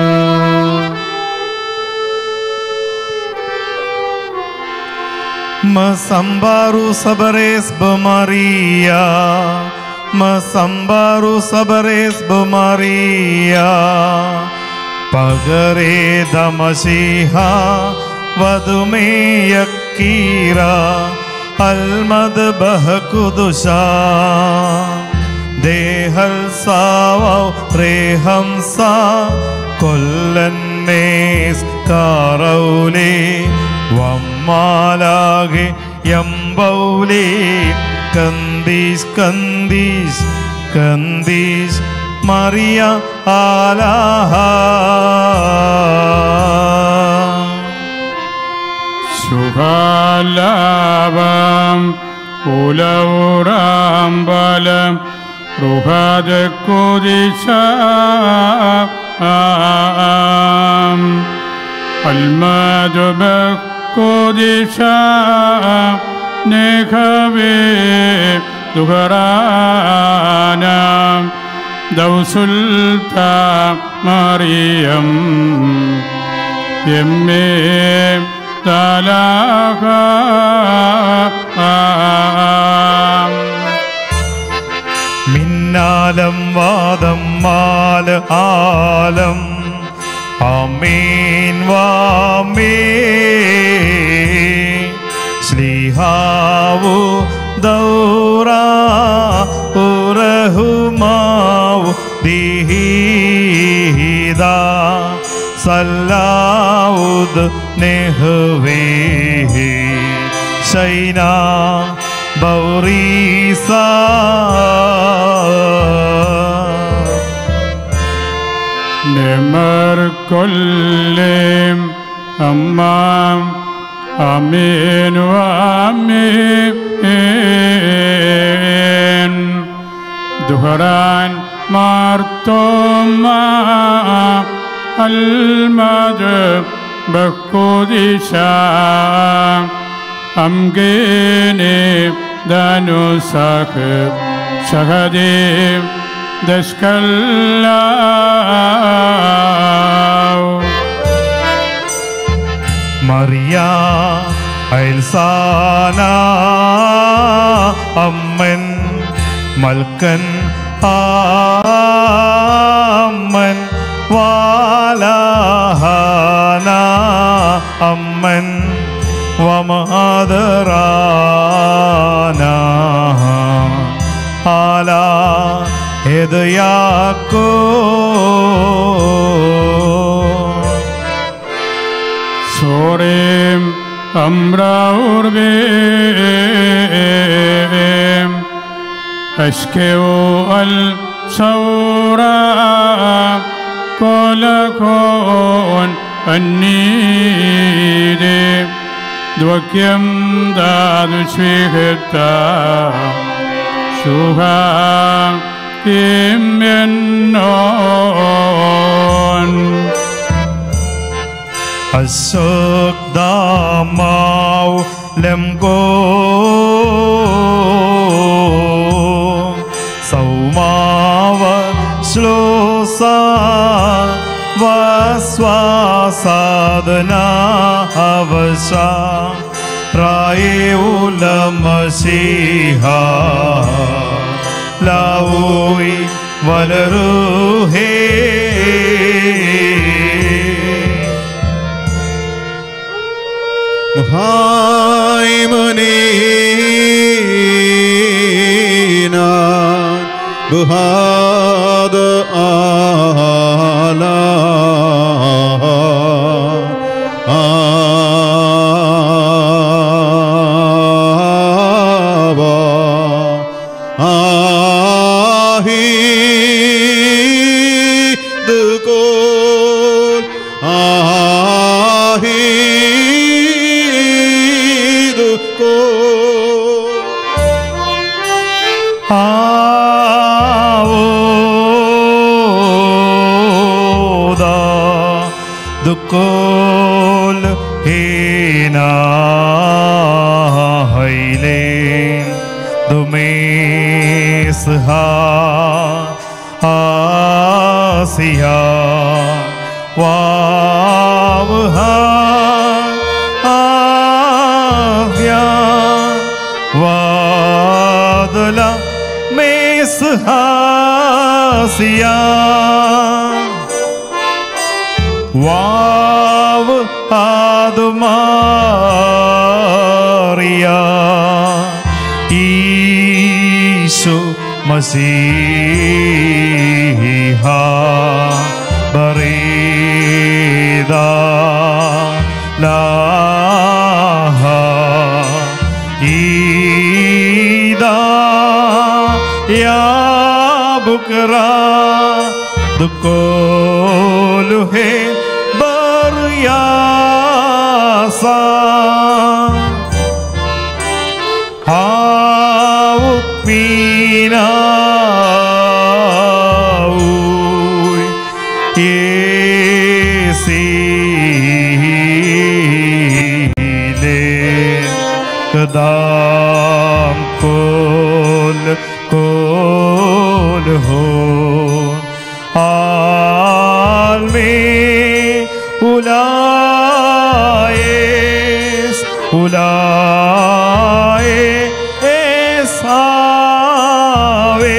Speaker 3: Masambaru sabares bamaria Masambaru sabares bamaria Pagare damashiha vadumeyakira Almad bahkudusha ദേഹൽ സാവൗ റേഹംസ കൊല്ലന്നേസ് കാറൗലേ വമ്മാലാകെ യമ്പൗലേ കന്ദ കന്തീസ് കന്തീസ് കന്തീസ് Mariya ആലാഹ
Speaker 2: സുഖാലാപം ഉലവുറാമ്പലം റുഹദ കുതിശ المد بقدش نخبي دغرانا دوس التا مريم يمي تلاقا
Speaker 3: മിന്നാലം വാദം മാല ആലം അമീൻ വാമേ ശ്ലീഹാവു ദൗറ ഉറഹുമാവു ദിഹീദ സല്ലാവുദ് നെഹ്വേ ശൈന ബൗറീസ
Speaker 2: نمر كلم أمام أمين وأمين دهران مرتوما المد بكودشا أمجيني دانو ساكب شهدي دشكلاو
Speaker 3: മറിയ അയൽസാന അമ്മൻ മൽക്കൻ ആമ്മൻ വാലഹാന അമ്മൻ വമാദറാന ആല എതയാക്കോ
Speaker 2: سوريم أمرا أربيم أشكو الثورة كل كون النيدي دوكيم داد شيختا شوها كم ينون
Speaker 3: അശോക്ദാമാവ് ലംഗോ സൗമാവ ശ്ലോസ വസ്വാസാദന അവശ പ്രായേ ഉലമശീഹ ലാവോയി വലരുഹേ
Speaker 5: مهيمنين بهاد آلا آبا آهي دكول آهي دكول
Speaker 3: ആവോദാ ദുക്കോൽ ഹീനാ ഹൈലേ ദുമേസ്ഹാ ആസിയാ വാവഹാ ആവ്യാ വാദല മേസ്ഹാസിയാ വാവ് ആദുമാറിയ ഈശു മസീഹ ബറീദ ലാഹ ഈദാ דקולוהי בר יעשה האו מינאוי יסילה קדם כל כל הון על מי אולי אס אולי אס הווה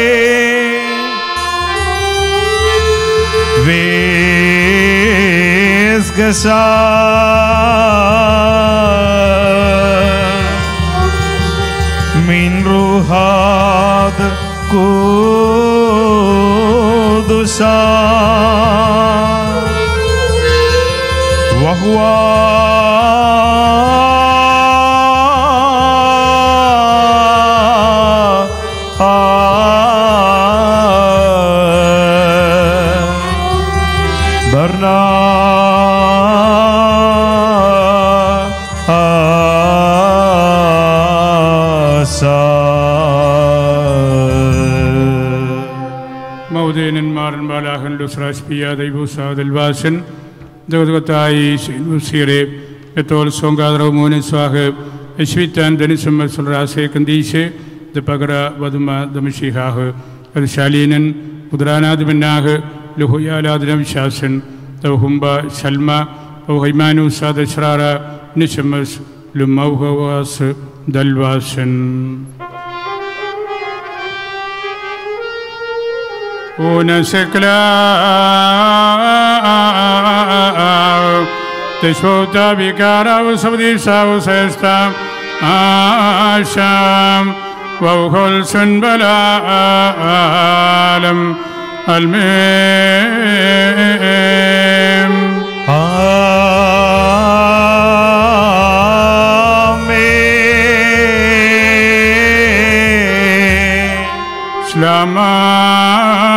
Speaker 3: ויס من روحات قدسا وهو برنا
Speaker 2: മൗദേനന്മാരൻ ബാലാഹൻ ലുസ്രാസ് പിയ ദൈവസാദൽ വാസൻ ദഗതകത്തായി സീറെ എത്തോൽ സോങ്കാദ്രവ് മോനെ സ്വാഹ് യശ്വിത്താൻ ധനുസമ്മ സുൽറാസെ കന്തീശെ ദപകര വധുമ ദമഷിഹാഹ് അത് ശാലീനൻ ഉദ്രാനാദ് ബന്നാഹ് ലുഹുയാലാദിന വിശ്വാസൻ തൗഹുംബ ശൽമ ഹൈമാനു സാദ് ഷ്രാറ നിശമസ് ലുമൗഹവാസ് ദൽവാസൻ ونسكلا تشوت بكارا وسبديسا وسيستا آشام ووخل سنبلا عالم الميم
Speaker 3: آمين
Speaker 2: سلاما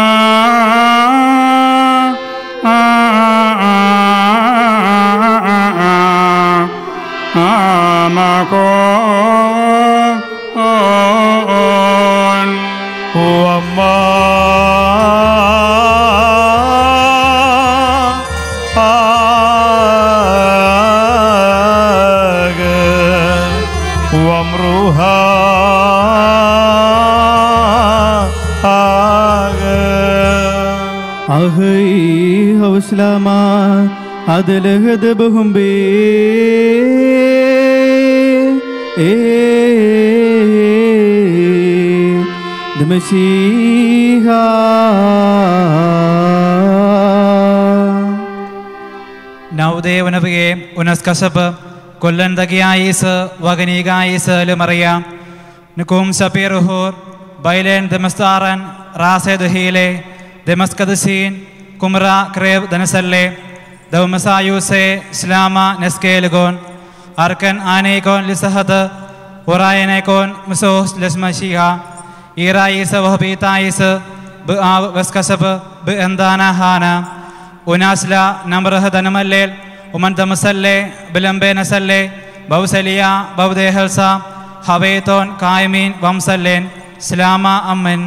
Speaker 2: معكم
Speaker 3: وما آغا وامرها آغا
Speaker 8: അഹൈ ഹൗസ്ലാമ അതിലഹദ ബഹുംബേ ഏ ദമശീഹ
Speaker 4: നൗദേവനവയെ ഉനസ്കസബ് കൊല്ലൻ തകിയായിസ് വഗനീകായിസ് ലുമറിയ നുക്കും സപീറുഹൂർ ബൈലേൻ ദമസ്താറൻ റാസെ ദുഹീലെ ദമസ്കദസീൻ കുമ്ര ക്രേബ് ദനസല്ലെ ദൗമസായൂസെ സ്ലാമ നെസ്കേലുഗോൻ അർക്കൻ ആനേക്കോൻ ലിസഹദ് ഉറായനേക്കോൻ മുസോസ് ലസ്മഷിഹ ഈറായിസ് വഹബീതായിസ് ബ് ആ വസ്കസബ് ബ് എന്താന ഹാന ഉനാസ്ല നമ്രഹ ധനമല്ലേൽ ഉമൻ തമസല്ലെ ബിലംബെ നസല്ലെ ബൗസലിയ ബൗദേഹൽസ ഹവേത്തോൻ കായമീൻ വംസല്ലേൻ സ്ലാമ അമ്മൻ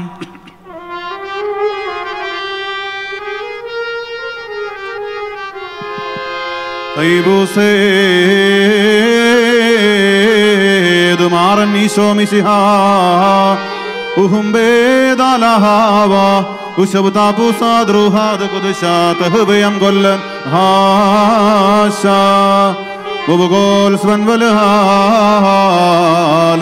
Speaker 5: طيب മാറൻ ഈശോ മിശിഹ ഉഹുംബേദാലഹാവ ഉശബുതാപു സാദ്രുഹാദ് കുദുശാത് ഹൃദയം കൊല്ലൻ ഹാശ وبقول سبن والهال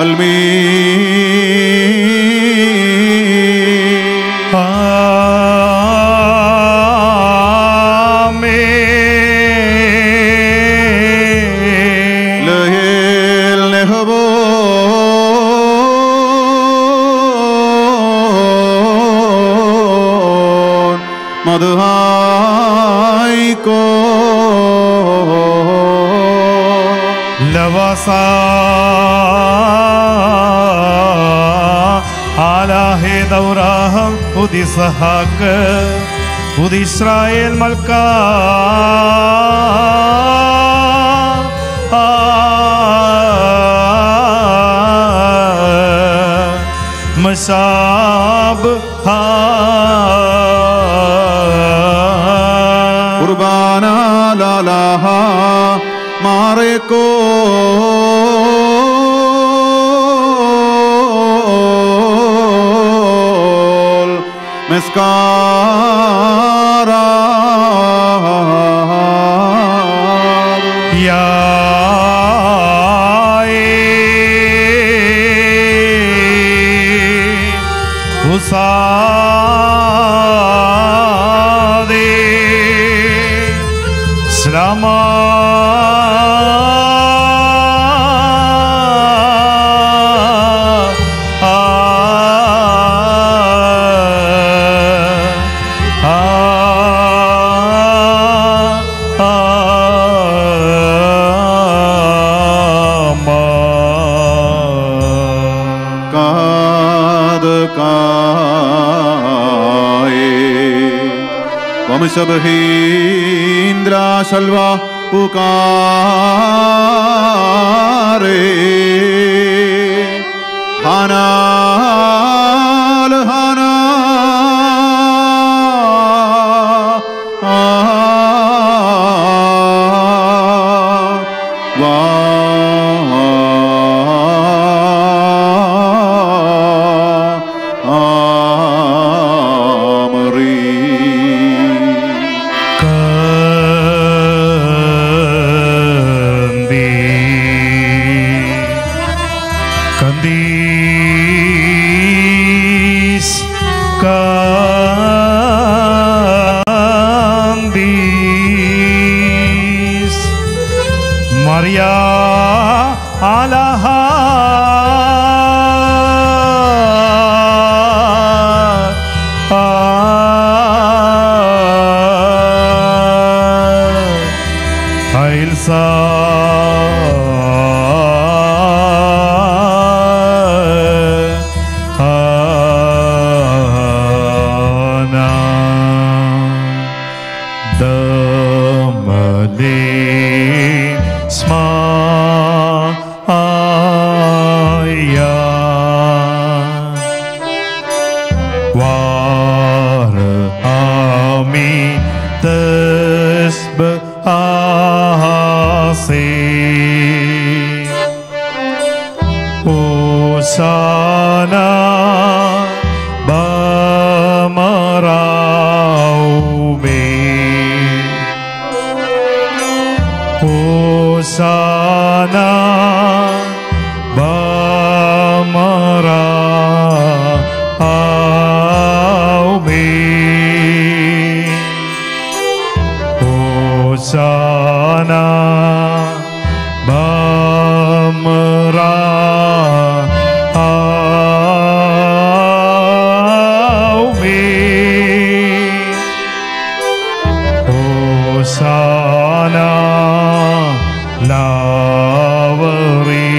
Speaker 5: المين
Speaker 3: آمين
Speaker 5: لهيل نهبون مدهايكو
Speaker 3: لبسا على دورهم ഉദിസഹാക്ക് ഉദിസ്രായേൽ മൽക്ക മസാബ് ഹാ
Speaker 5: കുർബാന ലാലാഹ മാറേക്കോ മെസ്കാര
Speaker 3: ഉസാദേ ശ്രമ
Speaker 5: കാത് കായേ വംശബഹീന്ദ്ര ശൽവ ഉകാരേ ഹാനാൽ ഹാനാ
Speaker 3: കന്തി കന്തീസ് കന്തീസ് Mariya ആലഹ അയൽസ ദമലേ സ്മാ war ami tesbe ase Osana bamaraume Osana bamara aume Osana bamara aume Osana laveri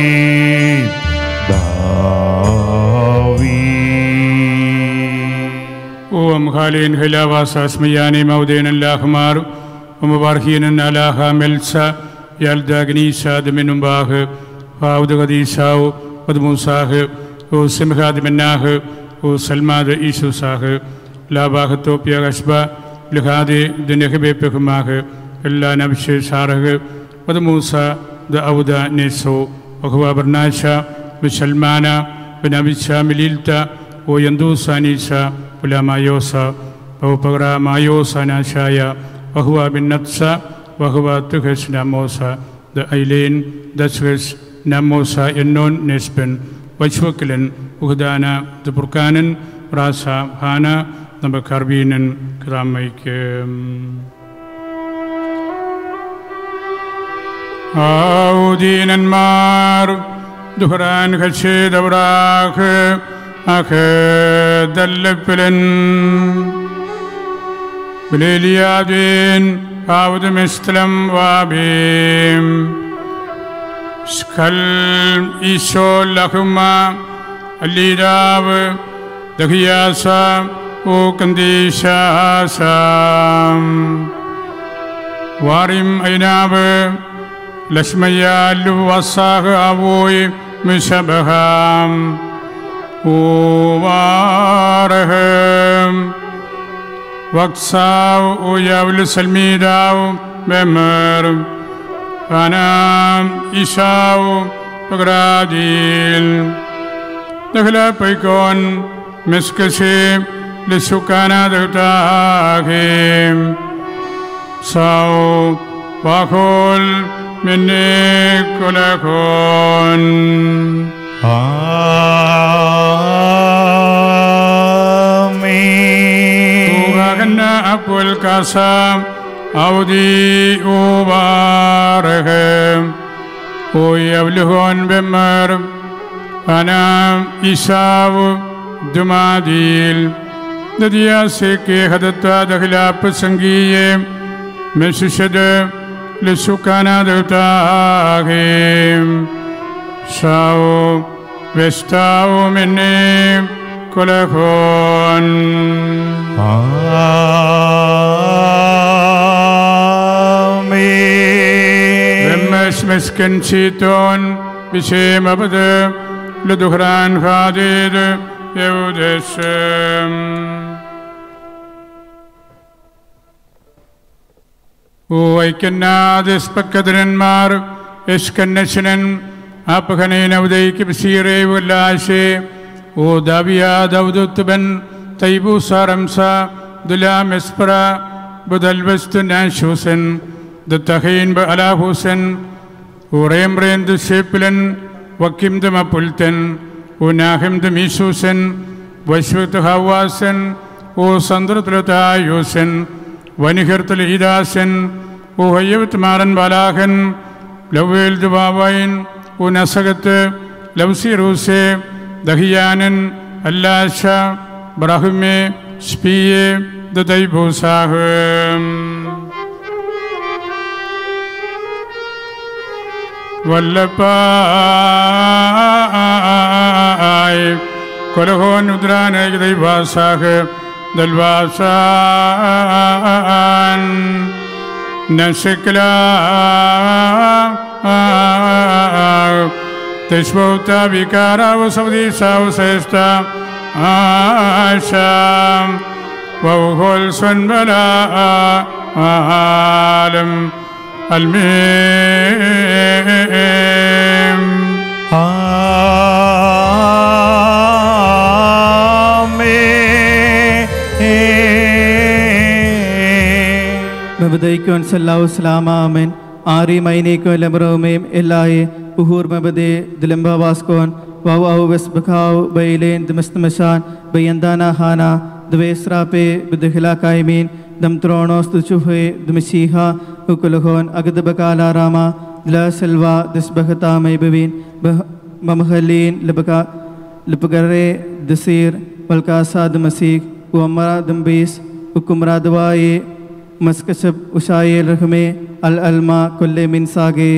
Speaker 3: Davi
Speaker 2: وام خالين هلا واساس مياني مودين اللاخمار ومبارخين على ملسا يالدا غنيسا دمن باه فاود غديساو ودموساه وسمخاد مناه وسلماد إيسوساه لا باه توبيا غشبا لخادي دنيخبي بكماه إلا نبشي ساره ودموسى داودا نيسو وهو برناشا بسلمانا بنبيشا مليلتا ويندوسانيسا പുലമായോസ പൗപഗ്രാമായോസനാശായ വഹുവ ബിന്നത്സ വഹുവ തുഹസ് നമോസ ദ ഐലേൻ ദസ്ഹസ് നമോസ എന്നോൻ നെസ്ബൻ വൈശ്വക്കിലൻ ഉഹദാന ദ പുർക്കാനൻ റാസ ഹാന നമ്പ കർബീനൻ ക്രാമയ്ക്ക് ആവുദീനന്മാർ ദുഹറാൻ ഖശേദവറാഖ് അഖ് ദല്ലപ്പിലൻ ബലേലിയാദീൻ ആവുദ് മിസ്ലം വാബീം സ്ഖൽ ഈശോ ലഹുമ അല്ലീരാവ് ദഹിയാസ o kandishasam warim ainabe ലക്ഷ്മയാലു വസാഹോയ് മിഷബഹാം ഊവാറഹം വക്സാവ് ഉയവലു സൽമീദാവ് ബെമർ അനാം ഇഷാവ് പഗ്രാദീൽ ദഹല പൈക്കോൻ മിസ്കശേ ലസുക്കാനാദാഹേം സൗ വാഹോൽ മിന്നെ കുലഖോൻ
Speaker 3: ആമേൻ
Speaker 2: ൂഹന്ന അപ്പുൽ കാസാം ഔദി ഊവാറഹം ഊയവ്ലുഹോൻ ബെമ്മർ അനാം ഇഷാവ് ദുമാദീൽ ദദിയാസേക്കെ ഹദത്ത ദഹ്ലാപ്പ് സംഗീയെ മെസുഷദ് ലസുക്കാനാദുതാഹേം ഷാവു വെസ്താവു മിന്നെ കുലഹോൻ
Speaker 3: ആമേൻ
Speaker 2: വെമ്മസ് മെസ്കൻ ചീത്തോൻ വിഷയമപത് ലദുഹ്റാൻ ഹാദീദ് യൗദശം ഐക്യനാദിസ്പക്കതിരന്മാർ യഷ്കന്നശനൻ ആപഹനൈനൗദൈക്ക് ബസീറേ ഉല്ലാശേ ഓ ദാവിയ ദൗദുത്തുബൻ തൈബൂസാറംസ ദുലാം എസ്പ്ര ബുദൽവസ്തു നാശൂസൻ ദത്തഹീൻ ബ അലാഹൂസൻ ഉറേംറേൻ ദുഷേപ്പിലൻ വക്കിം ദമ പുൽത്തൻ ഉനാഹിം ദ മീശൂസൻ വശ്വത്ത് ഹവാസൻ ഓ സന്ദ്രതുലതായൂസൻ വനിഹിർത്തുൽ ഈദാസൻ ഓ ഹയ്യവത്ത് മാറൻ ബാലാഹൻ ലവേൽ ദുബാവൈൻ ഓ നസകത്ത് ലൗസിറൂസെ ദഹിയാനൻ അല്ലാശ ബ്രഹ്മെ സ്പിയെ ദൈഭൂസാഹം വല്ലപ്പായ് കൊലഹോൻ ഉദ്രാനേക ദൈവാസാഹ് ദൽവാസാൻ നശിക്കല തിഷ്മൗത്ത വികാരാവ് സവദീസാവ് ശ്രേഷ്ഠ ആശാം വൗഹോൽ സ്വൻബല ആലം الميم
Speaker 3: ആമേൻ
Speaker 8: മബദൈക്കോൻ സല്ലാഹു സലാമാമൻ ആറി മൈനേക്കോൻ ലബ്രൗമേം എല്ലായെ ഉഹൂർ മബദേ ദിലംബ വാസ്കോൻ വൗ ഔ വെസ് ബഖാവ് ബൈലേൻ ദമസ്തമശാൻ ബയന്ദാന ഹാന ദ്വേസ്രാപേ ബിദ്ഹില കായ്മീൻ ദം ത്രോണോസ് ദുചുഹേ ദുമശീഹ ഉക്കുലഹോൻ അഗദ് ബകാലാറാമ ദില സെൽവ ദിസ്ബഹത മൈബവീൻ മമഹലീൻ ലബക ലബഗറെ ദസീർ വൽക്കാസാദ് മസീഖ് ഉമ്മറ ദംബീസ് ഉക്കുമ്രാദ്വായെ മസ്കശബ് ഉഷായെ റഹ്മെ അൽ അൽമ കൊല്ലെ മിൻസാഗേ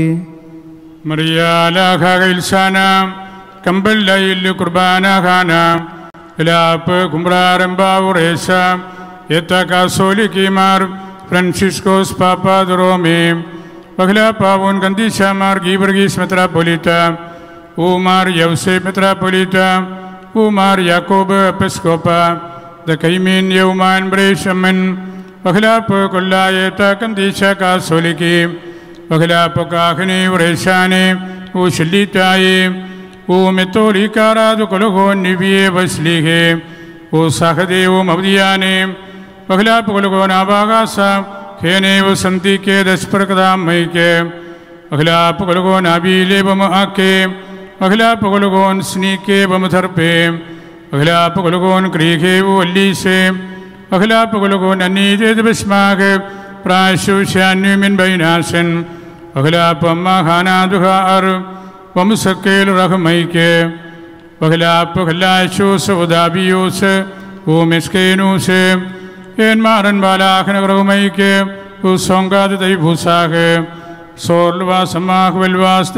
Speaker 2: مريالا خاغيلسانا كمبل ليل قربانا خانا ഇലാപ്പ് കുമ്പ്രാരം ബാവുറേശ എത്തക്ക സോലിക്കിമാർ ഫ്രാൻസിസ്കോസ് പാപ്പാദുറോമേ പഹല പാവോൻ ഗന്ധിശാമാർ ഗീബർഗീസ് മെത്രാപ്പൊലീത്ത ഊമാർ യൗസെ മെത്രാപ്പൊലീത്ത ഊമാർ യാക്കോബ് എപ്പസ്കോപ്പ ദ കൈമീൻ യൗമാൻ ബ്രേഷമ്മൻ പഹലാപ്പ് കൊല്ലായേത്ത കന്ദീശ കാസോലിക്കി പഹലാപ്പ് കാഹനെ ഉറേശാനെ ഊ ശല്ലിത്തായേ ഓ മെത്തോലിക്കാറാതു കൊലഹോൻ നിബിയെ വസ്ലിഹേ ഓ സഹദേവും അവധിയാനെ പഹലാപ്പ് കൊലഹോൻ ആഭാകാസ ഖേനേവ് സന്ധിക്കെ ദസ്പ്രകതാമയ്ക്ക് പഹലാപ്പ് കൊലഹോൻ അബീലെ ബമ ആക്കെ പഹലാപ്പ് കൊലഹോൻ സ്നീക്കെ ബമധർപ്പേ പഹലാപ്പ് കൊലഹോൻ ക്രീഹേവു അല്ലീസേ പഹലാപ്പ് കൊലഹോൻ അന്നീജേത് ബസ്മാകെ പ്രാശുഷ്യാന്യുമിൻ ബൈനാശൻ പഹലാപ്പ് അമ്മ ഹാനാദുഹാർ വംസക്കേൽ റഹ്മൈക്ക് പഹലാപ്പ് ഹല്ലാശൂസ് ഉദാബിയൂസ് ഊമിസ്കേനൂസ് ഏന്മാറൻ ബാലാഹന റഹ്മൈക്ക് സോങ്കാത് ദൈഭൂസാഹ് സോർൽവാസമാഹ്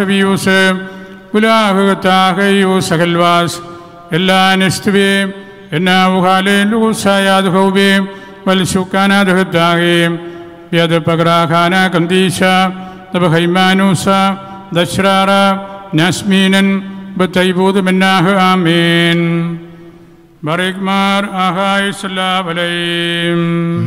Speaker 2: വൽവാസ്തവിയൂസ് ഗുലാഹ് താഹയൂസ് ഹൽവാസ് എല്ലാ നിസ്തുവേ إنه خالين لغوصا يادخو بهم والسكانا دهتاغيم بيد بقرا خانا كنديشا دبخيمانوسا دشرارا ناسمينا بتيبود مناه آمين بارك مار آخاي صلى الله عليه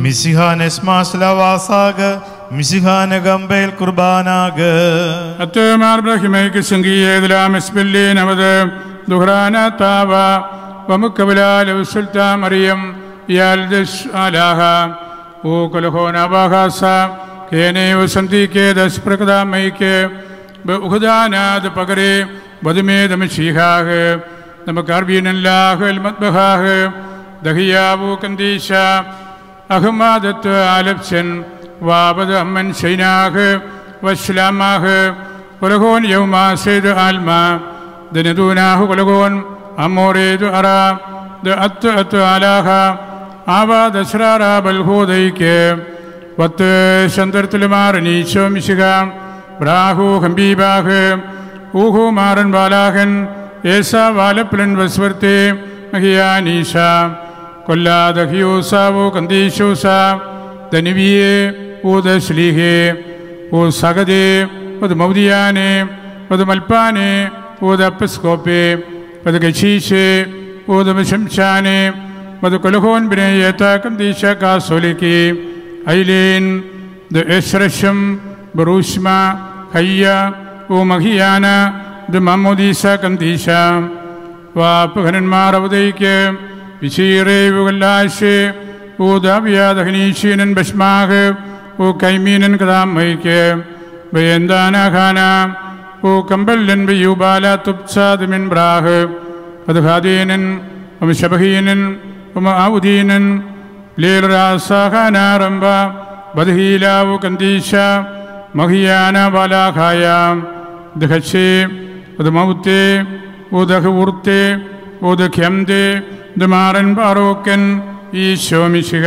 Speaker 3: മിസിഹാനെസ്മാസ്ലവാസാക മിസിഹാനഗംബേൽ കുർബാനാക
Speaker 2: أتمار برحميك سنجية دلام اسبلي نمد دهرانا تابا ومكبلا لو سلطة مريم يالدش آلاها وكلخونا باخاسا كيني وسنتي كي دس بركدا ميك بأخدانا دپگري بدمي دمشيخاك دمكاربين الله المطبخاك دهيابو كنديشا أخمادت آلبسن وابد أمن شيناك وسلاماه ولغون يوم سيد آلما دندوناه ولغون أموريد أرى دأت أت علاها آبا دسرارا بلهوديك وات شندر تلمار نيشو مشغا براهو خمبيباه ഊഹു മാറൻ ബാലാഹൻ ഏസ വാലപ്പലൻ വസ്വർത്തെ മഹിയാ നീഷ കൊല്ലാദഹിയൂസാവോ കന്തീശൂസ ധനുവിയെ ഊത ശ്ലീഹേ ഓ സഗതേ അത് മൗദിയാനെ അത് മൽപ്പാനെ ഊത അപ്പസ്കോപ്പെ അത് ഗശീഷെ ഊത ശംശാനെ അത് കൊലഹോൻ ബിനേയത്ത കന്തീശ കാസോലിക്ക് ഐലേൻ ദ എസ്രഷം ബറൂഷ്മ ഹയ്യ ഓ മഹിയാന ദ മമ്മൂദീസ കന്തീശ വാപ്പകനന്മാർ അവതയ്ക്ക് വിശീറേവുകല്ലാശ് ഓ ദാവ്യാദഹനീശീനൻ ഭസ്മാഹ് ഓ കൈമീനൻ കഥാമയ്ക്ക് ബയന്താനാഖാന ഓ കമ്പല്ലൻ ബയൂബാല തുപ്സാദ് മിൻ ബ്രാഹ് അത് ഹാദീനൻ ഉം ശബഹീനൻ ഉം ആവുദീനൻ ലീലരാസാഖാനാറംബ ബദ്ഹീലാവു കന്തീശ മഹിയാന ബാലാഖായ ദഹശേ അത് മൗത്തേ ഉദഹ് ഉർത്തേ ഉദഖ്യംദേ ദമാറൻ ബാറോക്കൻ ഈശോ മിശിക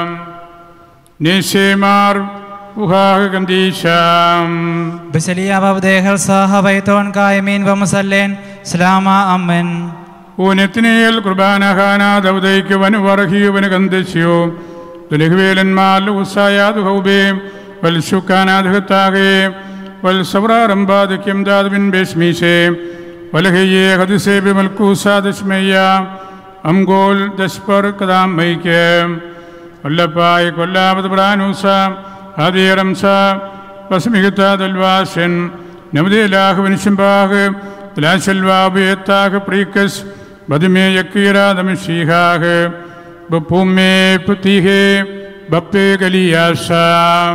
Speaker 2: നേശേമാർ ഉഹാഹ് കന്തീശാം
Speaker 4: بسليا بابديخل صاحب بيتون قائمين ومسلين سلاما أمن
Speaker 2: ഊനത്തിനേൽ കുർബാനഹാന ദൗദയ്ക്ക് വനു വറഹിയുവന് കന്ദസ്യോ ദുലഹുവേലന്മാർ ഉസായാദ് ഹൗബേ വൽ ശുക്കാനാദഹത്താകെ വൽ സവറാറംബാദക്യം ദാദുബിൻ ബേസ്മീശേ വലഹയ്യേ ഹദിസേ ബിമൽക്കൂസാദസ്മയ്യ അംഗോൽ ദസ്പർ കദാം മൈക്ക് കൊല്ലപ്പായ് കൊല്ലാമത് പ്രാനൂസ ആദിയറംസ വസ്മികത്ത ദൽവാസൻ നവദേലാഹ് വനിശംബാഹ് ലാശൽവാബിയത്താഹ് പ്രീക്കസ് ബദുമേ യക്കീരാദമശീഹാഹ് ബപ്പുമേ പുതിഹേ ബപ്പേ ഗലിയാസാം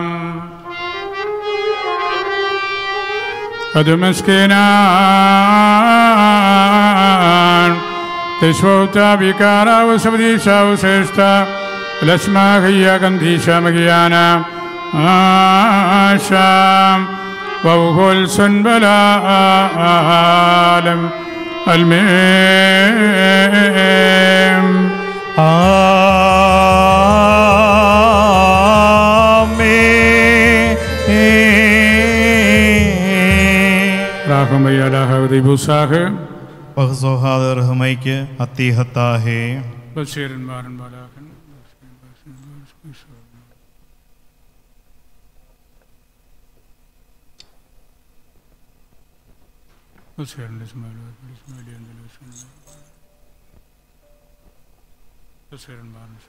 Speaker 2: അതുമസ്കേനാൻ തെശ്വോത്ത വികാരാവ് സവദീശാവ് ശ്രേഷ്ഠ ലക്ഷ്മാഹയ്യ ഗന്ധീശമഹിയാന ആശാം വൗഹുൽ സുൻബലാലം അൽമേം റാഹുമയ്യാലാഹുദൈബുസാഹ്
Speaker 3: റഹ്മയ്ക്ക് അത്തിഹത്താഹേ
Speaker 2: ബഷീരന്മാരൻ ബാലാഹൻ ബഷീറിൻ്റെ Ismail ഇസ്മായിലിയൻ ബഷീരന്മാരൻ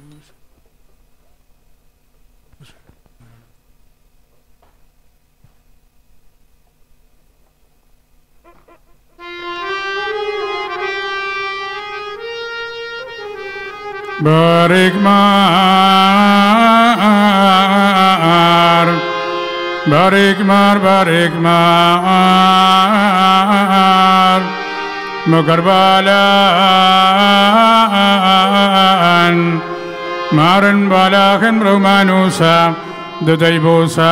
Speaker 2: Barik mar Barik mar Barik mar Mukarbalan Maran balahan Romanusa Dudaibosa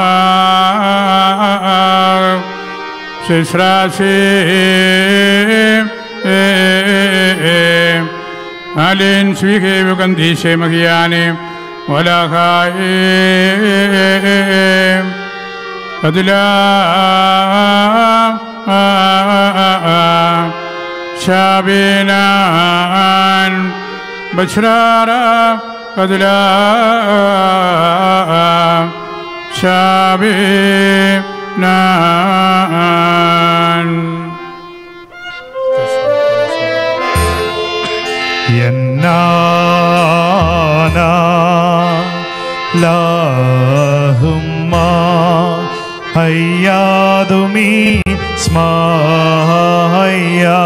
Speaker 2: Sisrasi Alin Swike Vukandishe Magiane Walakai Adila شابينان بشرارا قدلا شابينان
Speaker 3: എന്നാനാ ലാഹുമ്മ ഹയ്യാതുമീ സ്മാഹയ്യാ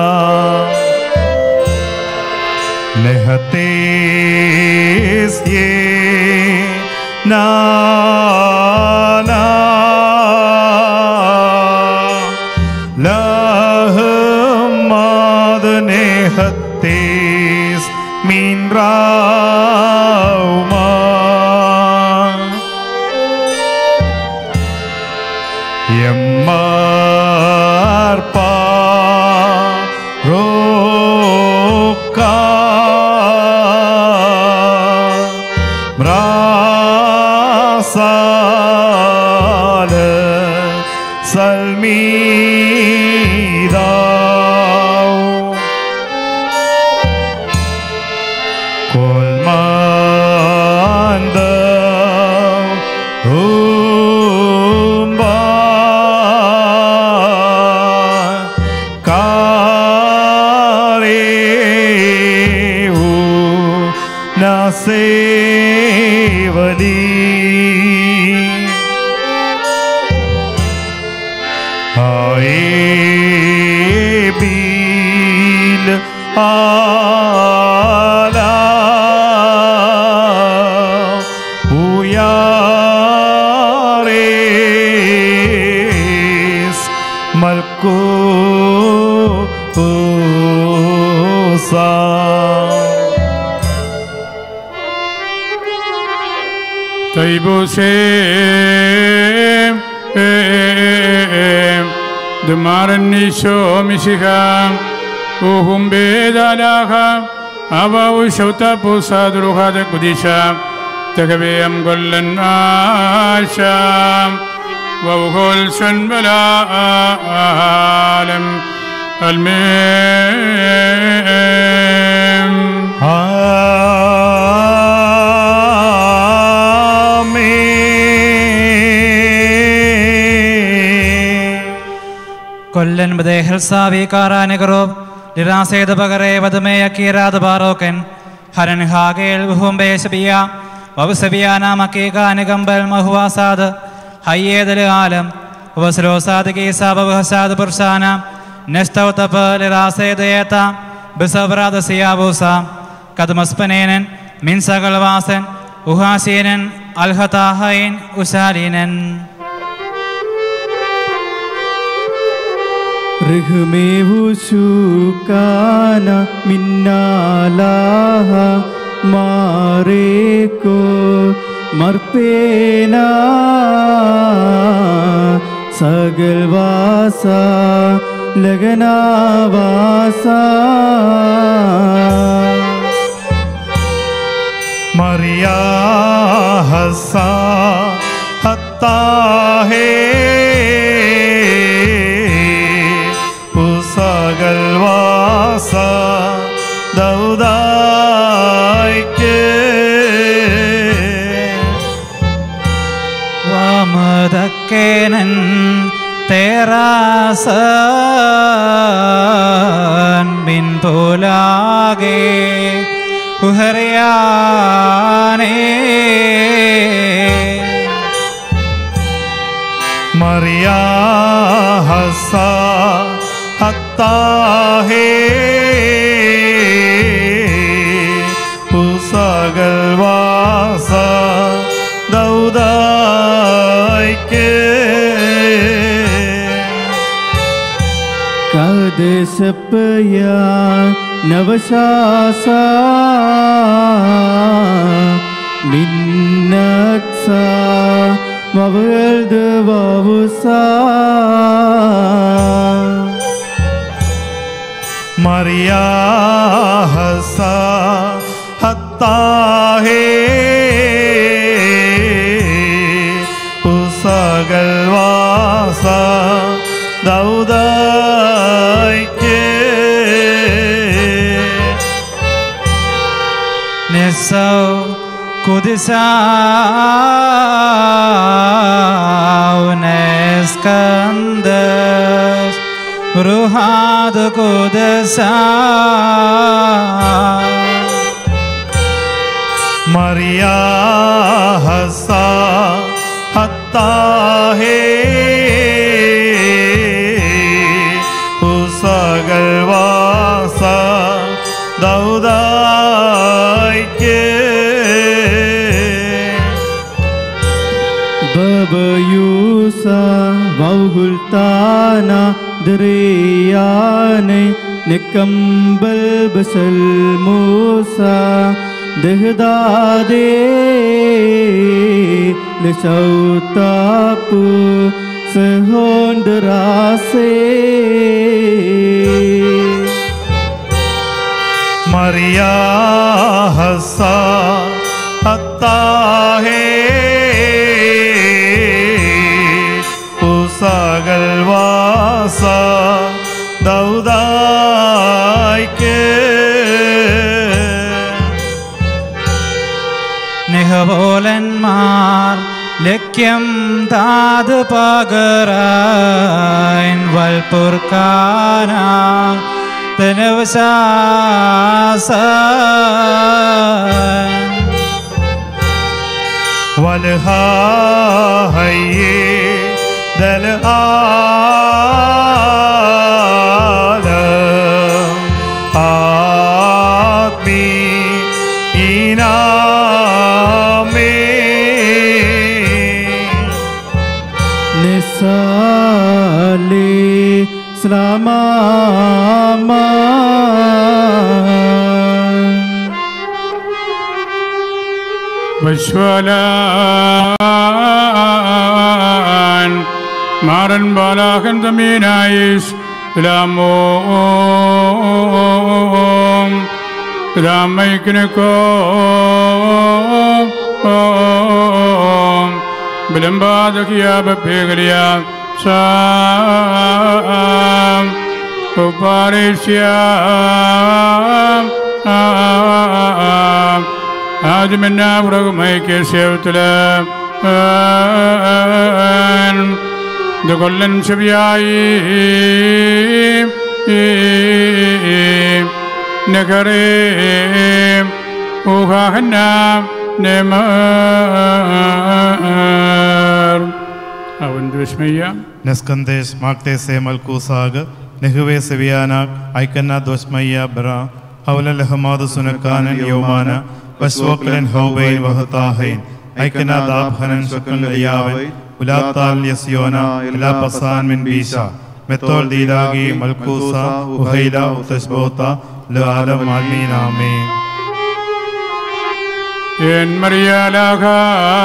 Speaker 3: ലഹത്തേസ് യേ നാനാ ലഹമാത് നെഹത്തേസ് മീൻ റാവുമാ യമ്മാർപ്പാ റോക്കാ മ്രാസാല് സൽമീദാവ് കൊൽമാന്ത ഊമ്പാ കാരേവു നസേവലി ആയേബീൽ ആലാ ഉയാറേസ് മൽക്കൂ
Speaker 2: طيبوسيم دمارنيشو مشيخام وهم بيدالاخا أبا شوتا بوسا دروخا دكوديشا تكبيم كل آشام ووهول سن بلا عالم الميم
Speaker 4: കൊല്ലൻ ബദേഹൽ സാവി കാറാനഗറോബ് ലിറാസേദ പകരെ വധമേ അക്കീരാദ് ബാറോക്കൻ ഹരൻ ഹാഗേൽ ഗുഹുംബേ സബിയ വബുസബിയാന മക്കീകാനഗംബൽ മഹുവാസാദ് ഹയ്യേദൽ ആലം വസ്ലോസാദ് കീസാബ് വഹസാദ് പുർസാന നസ്തൗതപ ലിറാസേദയേത ബിസബ്രാദ സിയാബൂസ കദ്മസ്പനേനൻ മിൻസകൽവാസൻ ഉഹാസീനൻ അൽഹതാഹൈൻ ഉസാലീനൻ
Speaker 8: ഋഹുമേവുശൂക്കാന മിന്നാലാഹ മാറേക്കോ മർപ്പേന സകൽവാസ ലഗനാവാസ
Speaker 3: മറിയാ ഹസ ഹത്താഹേ പുസകൽവാസ ദൗദായിക്ക്
Speaker 4: വാമതക്കേനൻ തേറാസൻ മിൻ പോലാകെ ഉഹറിയാനേ
Speaker 3: മറിയാ ഹസ ഹത്താഹേ പുസകൽവാസ ദൗദായിക്ക്
Speaker 8: കദേശപ്പയ നവശാസ മിന്നക്സ വവൽദ വവുസ
Speaker 3: മറിയാ ഹസ ഹത്താഹേ പുസകൽവാസ ദൗദായിക്ക്
Speaker 4: Unescandes Ruhad Kudesa
Speaker 3: मरिया हसा हत्ता है ഉസകൽവാസ ദൗദായിക്ക്
Speaker 8: ബബയൂസ വൗഹുൽത്താന ദറിയാനെ നിക്കമ്പൽ ബസൽ മൂസ ദഹദാദേ ലശൗതാപ്പു സഹോണ്ടരാസേ
Speaker 3: മറിയ ഹസ ഹത്താ ഹേ ഉസകൽവാസ ദൗദായിക്ക്
Speaker 4: നിഹപോലന്മാർ ലക്ഷ്യം താത് പകരാൻ വൽപുർക്കാന തനവശാസ
Speaker 3: വൽഹാഹയ്യേ ദൽആല ആത്മീ ഈനാമേ
Speaker 8: നിസാലി സ്ലാമാ
Speaker 2: വശ്വലാൻ മാറൻ ബാലാഹൻ തമീനായിസ് രാമോം രാമൈക്കിനക്കോ വിലംബാദകിയാബേഗലിയ സാം ഉപാരേഷ്യ ആദ്യമെന്നാ ഉറകുമൈക്ക് സേവത്തില് ഇത് കൊല്ലൻ ചെവിയായി നഗരേ ഊഹാഹന്ന അവൻ വിസ്മയ്യ
Speaker 3: നെസ്കന്ദേശ് മാക്തേസെ മൽക്കൂസാഗ് നെഹുവെ സെവിയാനാക് ഐക്കന്ന ദ്വസ്മയ്യ ബറ ഹൗലൽ അഹ്മാദ് സുനക്കാനൻ യോമാന വസ്വക്ലൻ ഹൗബൈൻ വഹതാഹൈൻ ഐക്കന ദാഭനൻ ശുക്ലൻ ലിയാവൻ ഉലാത്താൽ യസ്യോന ഇലാ പസാൻ മിൻ ബീശ മെത്തോൾ ദീലാഗി മൽക്കൂസ ഉഹൈല ഉത്തശ്ബോത്ത ലാലം ആമീൻ ആമീൻ
Speaker 2: En María Laja,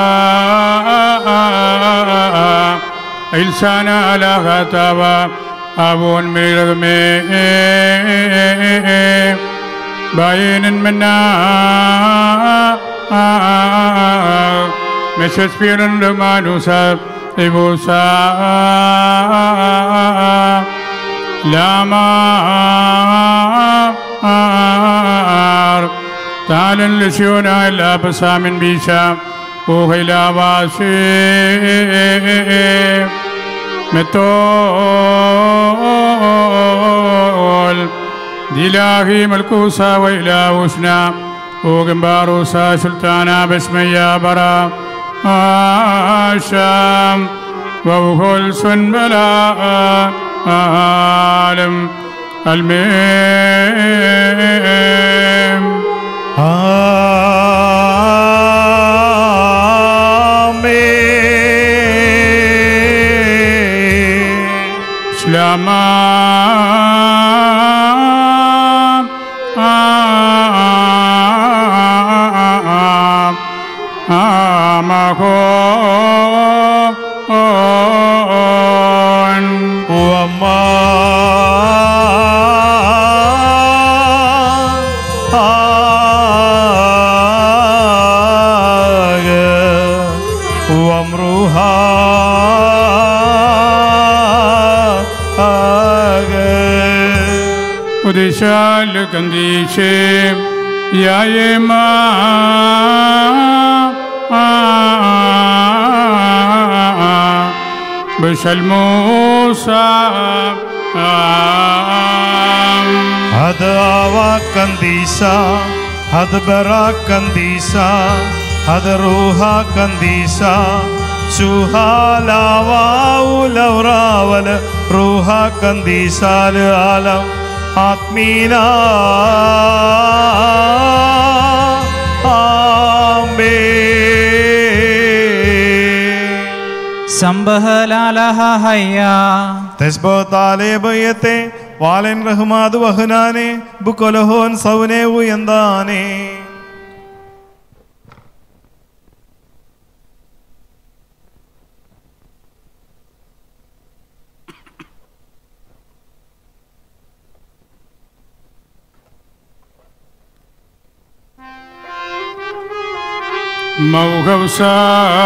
Speaker 2: Ilsana Laja Taba, Abun Miragme, Bayan Mena, Mrs. Piran Romanusa, Ibusa, Lama, تعالى لسيونا إلا بسام بيشا وغيلا واسي متول دلاهي ملكوسا وإلا وسنا وغنباروسا سلطانا بسميا برا آشام ووهل سنبلا عالم الميم
Speaker 3: ആമേൻ
Speaker 2: Slama Amahon Udishal Kandishe Yayema بشلموسى
Speaker 3: അത് ആവാക്കന്തീസ അത് ബറാക്കന്തീസ അത് റൂഹാക്കന്തീസ ശുഹാലാവാവുലൗറാവല് റൂഹാക്കന്തീസാല് ആലം ആത്മീന ആമേ
Speaker 4: സംബഹലാലഹയ്യ
Speaker 3: തെസ്ബോത്താലേബയത്തെ വാലൻ റഹ്മാദ് വഹനാനെ ബുക്കൊലഹോൻ സൗനേവു എന്താനേ
Speaker 2: موغوسا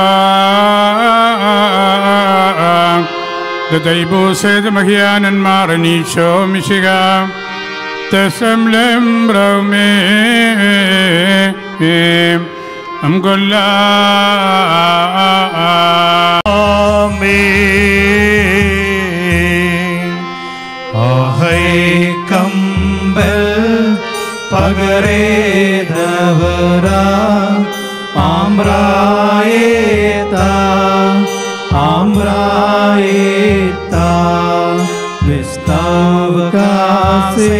Speaker 2: ددايبو سيد مهيانا مارني شو مشيغا تسملم رومي أم قل
Speaker 3: ആമേൻ ആഹൈ
Speaker 8: കമ്പൽ പകരേതവര ആമ്രായേത ആമ്രായേത വിസ്താവകാസേ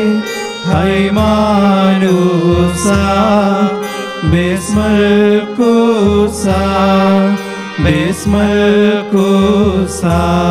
Speaker 8: ഹൈമാനുസ ബിസ്മൽ കുസ ബിസ്മൽ കുസ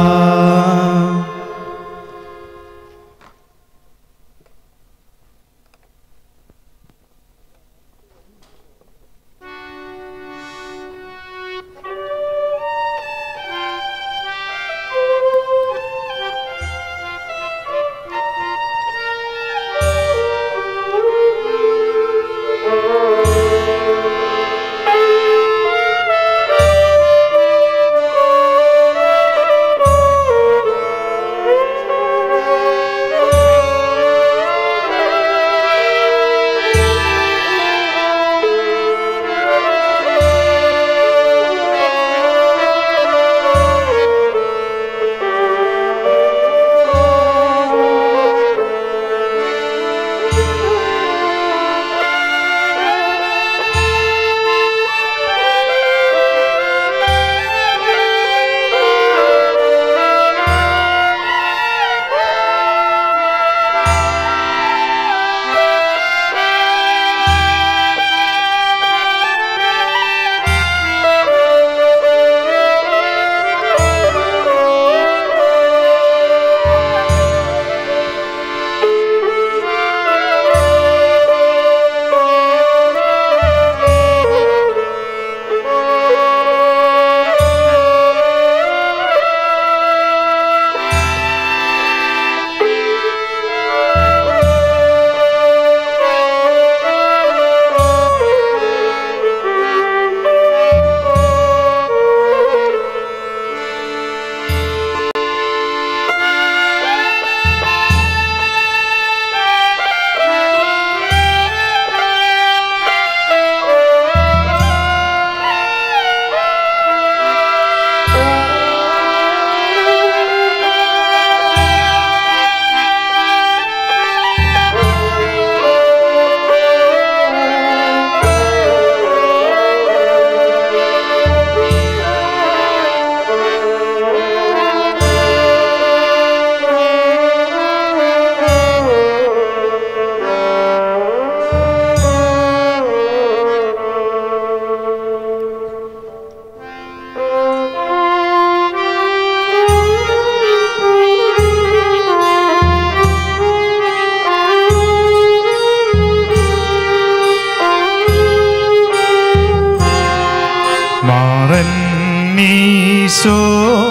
Speaker 3: മാറന്നീശോ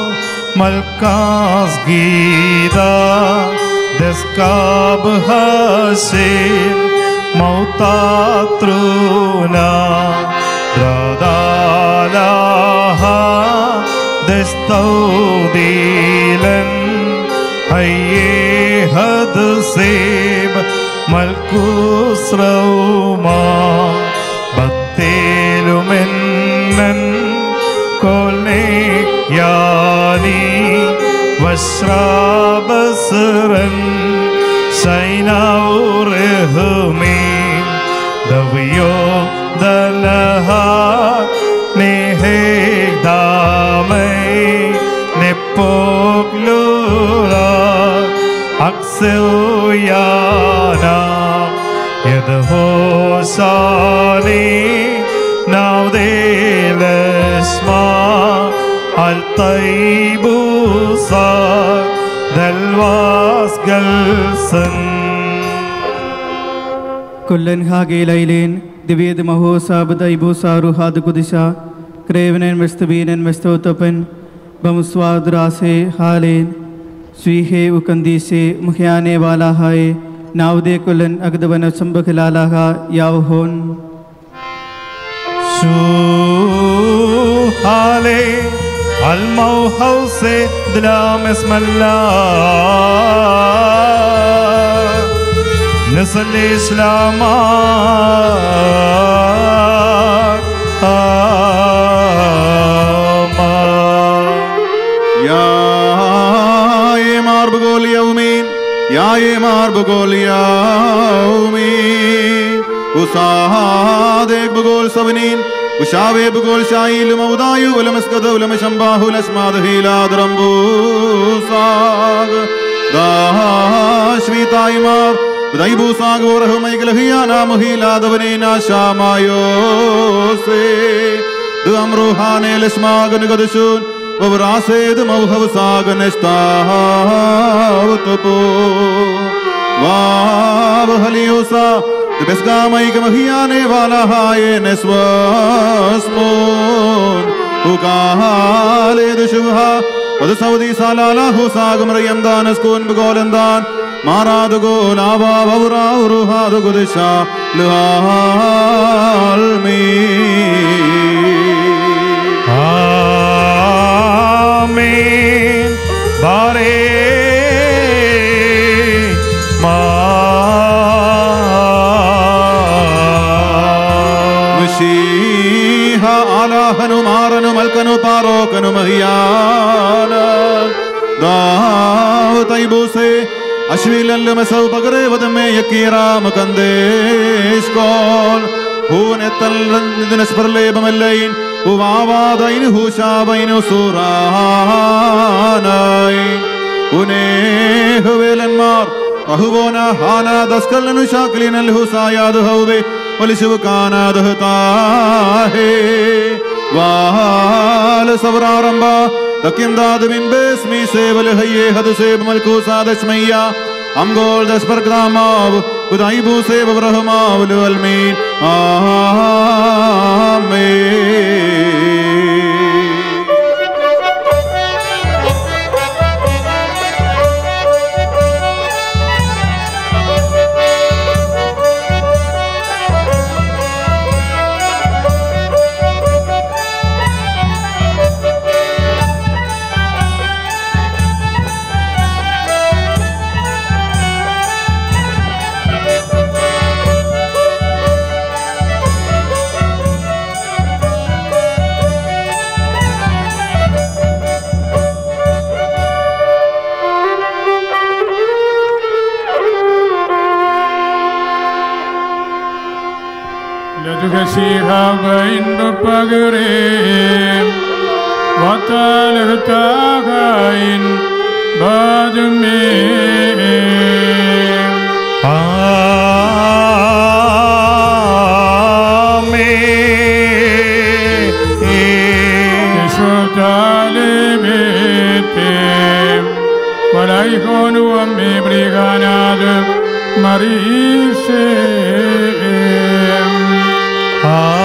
Speaker 3: മൽക്കാസ് ഗീത ദസ്കാബ് ഹസേൻ മൗതാത്രൂന ദ്രാദാലാഹ ദസ്തൗദീലൻ അയ്യേ ഹദ് സേബ് മൽക്കൂസ്രൗമാ ബത്തേലുമെൻ يعني واشرب سرا شينا ورهمين دبيو دنها نهي دامي نبوغلورا أكسو يانا يدهوساني Now they الاسماء الطيب صار دلواس جلسن
Speaker 8: കൊല്ലൻ ഹാഗേലൈലേൻ ദിവ്യേത് മഹോസാബ് ദൈബോസാറു ഹാദ് കുദിശ ക്രേവനൻ മെസ്തബീനൻ മെസ്തോത്തപ്പൻ ബമുസ്വാദ്രാസെ ഹാലേൻ സ്വീഹേ ഉക്കന്ദീസെ മുഖ്യാനെ വാലാഹായെ നാവുദേ കൊല്ലൻ അഗ്ദവന സംബഖലാലാഹ യാവഹോൻ
Speaker 3: شو حالي الموحوس دلام اسم الله نصلي اسلامات
Speaker 5: يا يمار بقول يومين يا يمار بقول يومين وصادق بقول سبنين وشاوي بقول شايل موضايو ولم اسكت ولم شنباه لسماد هيلاد رمبوساغ ദാശ്വി തായ്മാർ ദൈബൂസാഗ് ഓർഹമൈകലഹിയാനാ മഹിലാദവനേനാ ശാമായോസേ ദംറുഹാനെ ലസ്മാഗൻ ഗദശൂൻ وبراسد موهب ساغن استاوتبو واب هليوسا دبسگا ميك مهيانه والا هاي نسواسمون وقال دشوها ود سودي سالالا هو ساغم ريم دانس كون بقولندان ماراد قول آبا بورا وروها دقدشا للعالمين
Speaker 3: آمين باري ما
Speaker 5: മഷീഹ ആലാഹനു മാറനു മൽക്കനു പാറോക്കനു മഹിയാന ദാവ് തൈബൂസെ അശ്വിലല്ലു മെസൗ പകരെ വദമേ യക്കീറാമ കന്ദേശ് കോൽ ഹൂനെത്തൽ നിദിനസ്പർലേപമല്ലൈൻ ഉവാവാദൈനു ഹൂശാബൈനു സൂറാനായി ഉനേഹുവേലന്മാർ അഹുവോന ഹാന ദസ്കല്ലനു ശാക്ലിനൽ ഹുസായാദ് ഹൗവേ വലിശുവ് കാനാദ് താഹേ വാല സവറാറംബ തക്കിന്ദാദ് മിൻ ബേസ്മി സേവൽ ഹയ്യേ ഹദ് സേബ് മൽക്കു സാദശ്മയ്യ അംഗോൾ ദസ്പർ ഗ്രാമാവ് ഉദൈബു സേബ് ബ്രഹ്മാവുലു അൽമീൻ ആമേൻ
Speaker 2: لتكسيها بين بقرين وطالتاغين بعد مين
Speaker 3: آمين
Speaker 2: يشوت علمتهم ولا يكون أمي بريغاناد مريسهم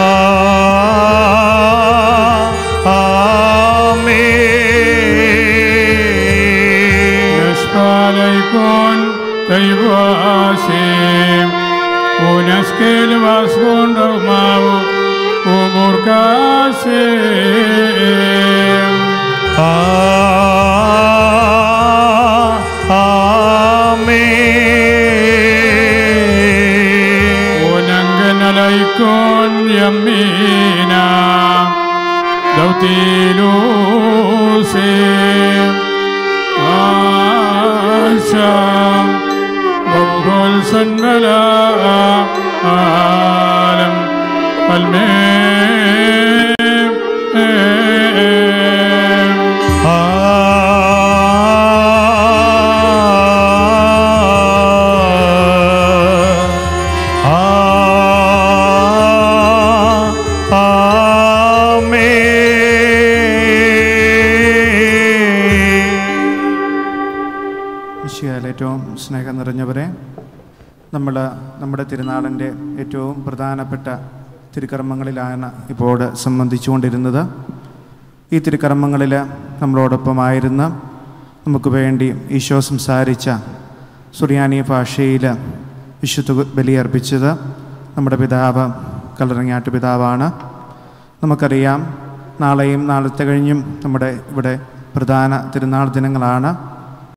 Speaker 3: آمين
Speaker 2: نشفى عليكم طيب واسم ونسكيل واسكون رغماو أمور كاسم
Speaker 3: آمين
Speaker 2: وننجن عليكم يمينا ലൗത്തിലൂസേ ആശാം വബ്ഹുൽ സന്നല ആലം
Speaker 9: ഈശോയാൽ ഏറ്റവും സ്നേഹം നിറഞ്ഞവരെ നമ്മൾ നമ്മുടെ തിരുനാളിൻ്റെ ഏറ്റവും പ്രധാനപ്പെട്ട തിരുക്കർമ്മങ്ങളിലാണ് ഇപ്പോൾ സംബന്ധിച്ചുകൊണ്ടിരുന്നത് ഈ തിരുക്കർമ്മങ്ങളിൽ നമ്മളോടൊപ്പമായിരുന്ന നമുക്ക് വേണ്ടി ഈശോ സംസാരിച്ച സുറിയാനി ഭാഷയിൽ വിശുദ്ധ ബലിയർപ്പിച്ചത് നമ്മുടെ പിതാവ് കല്ലറങ്ങാട്ട് പിതാവാണ് നമുക്കറിയാം നാളെയും നാളത്തെ കഴിഞ്ഞും നമ്മുടെ ഇവിടെ പ്രധാന തിരുനാൾ ദിനങ്ങളാണ്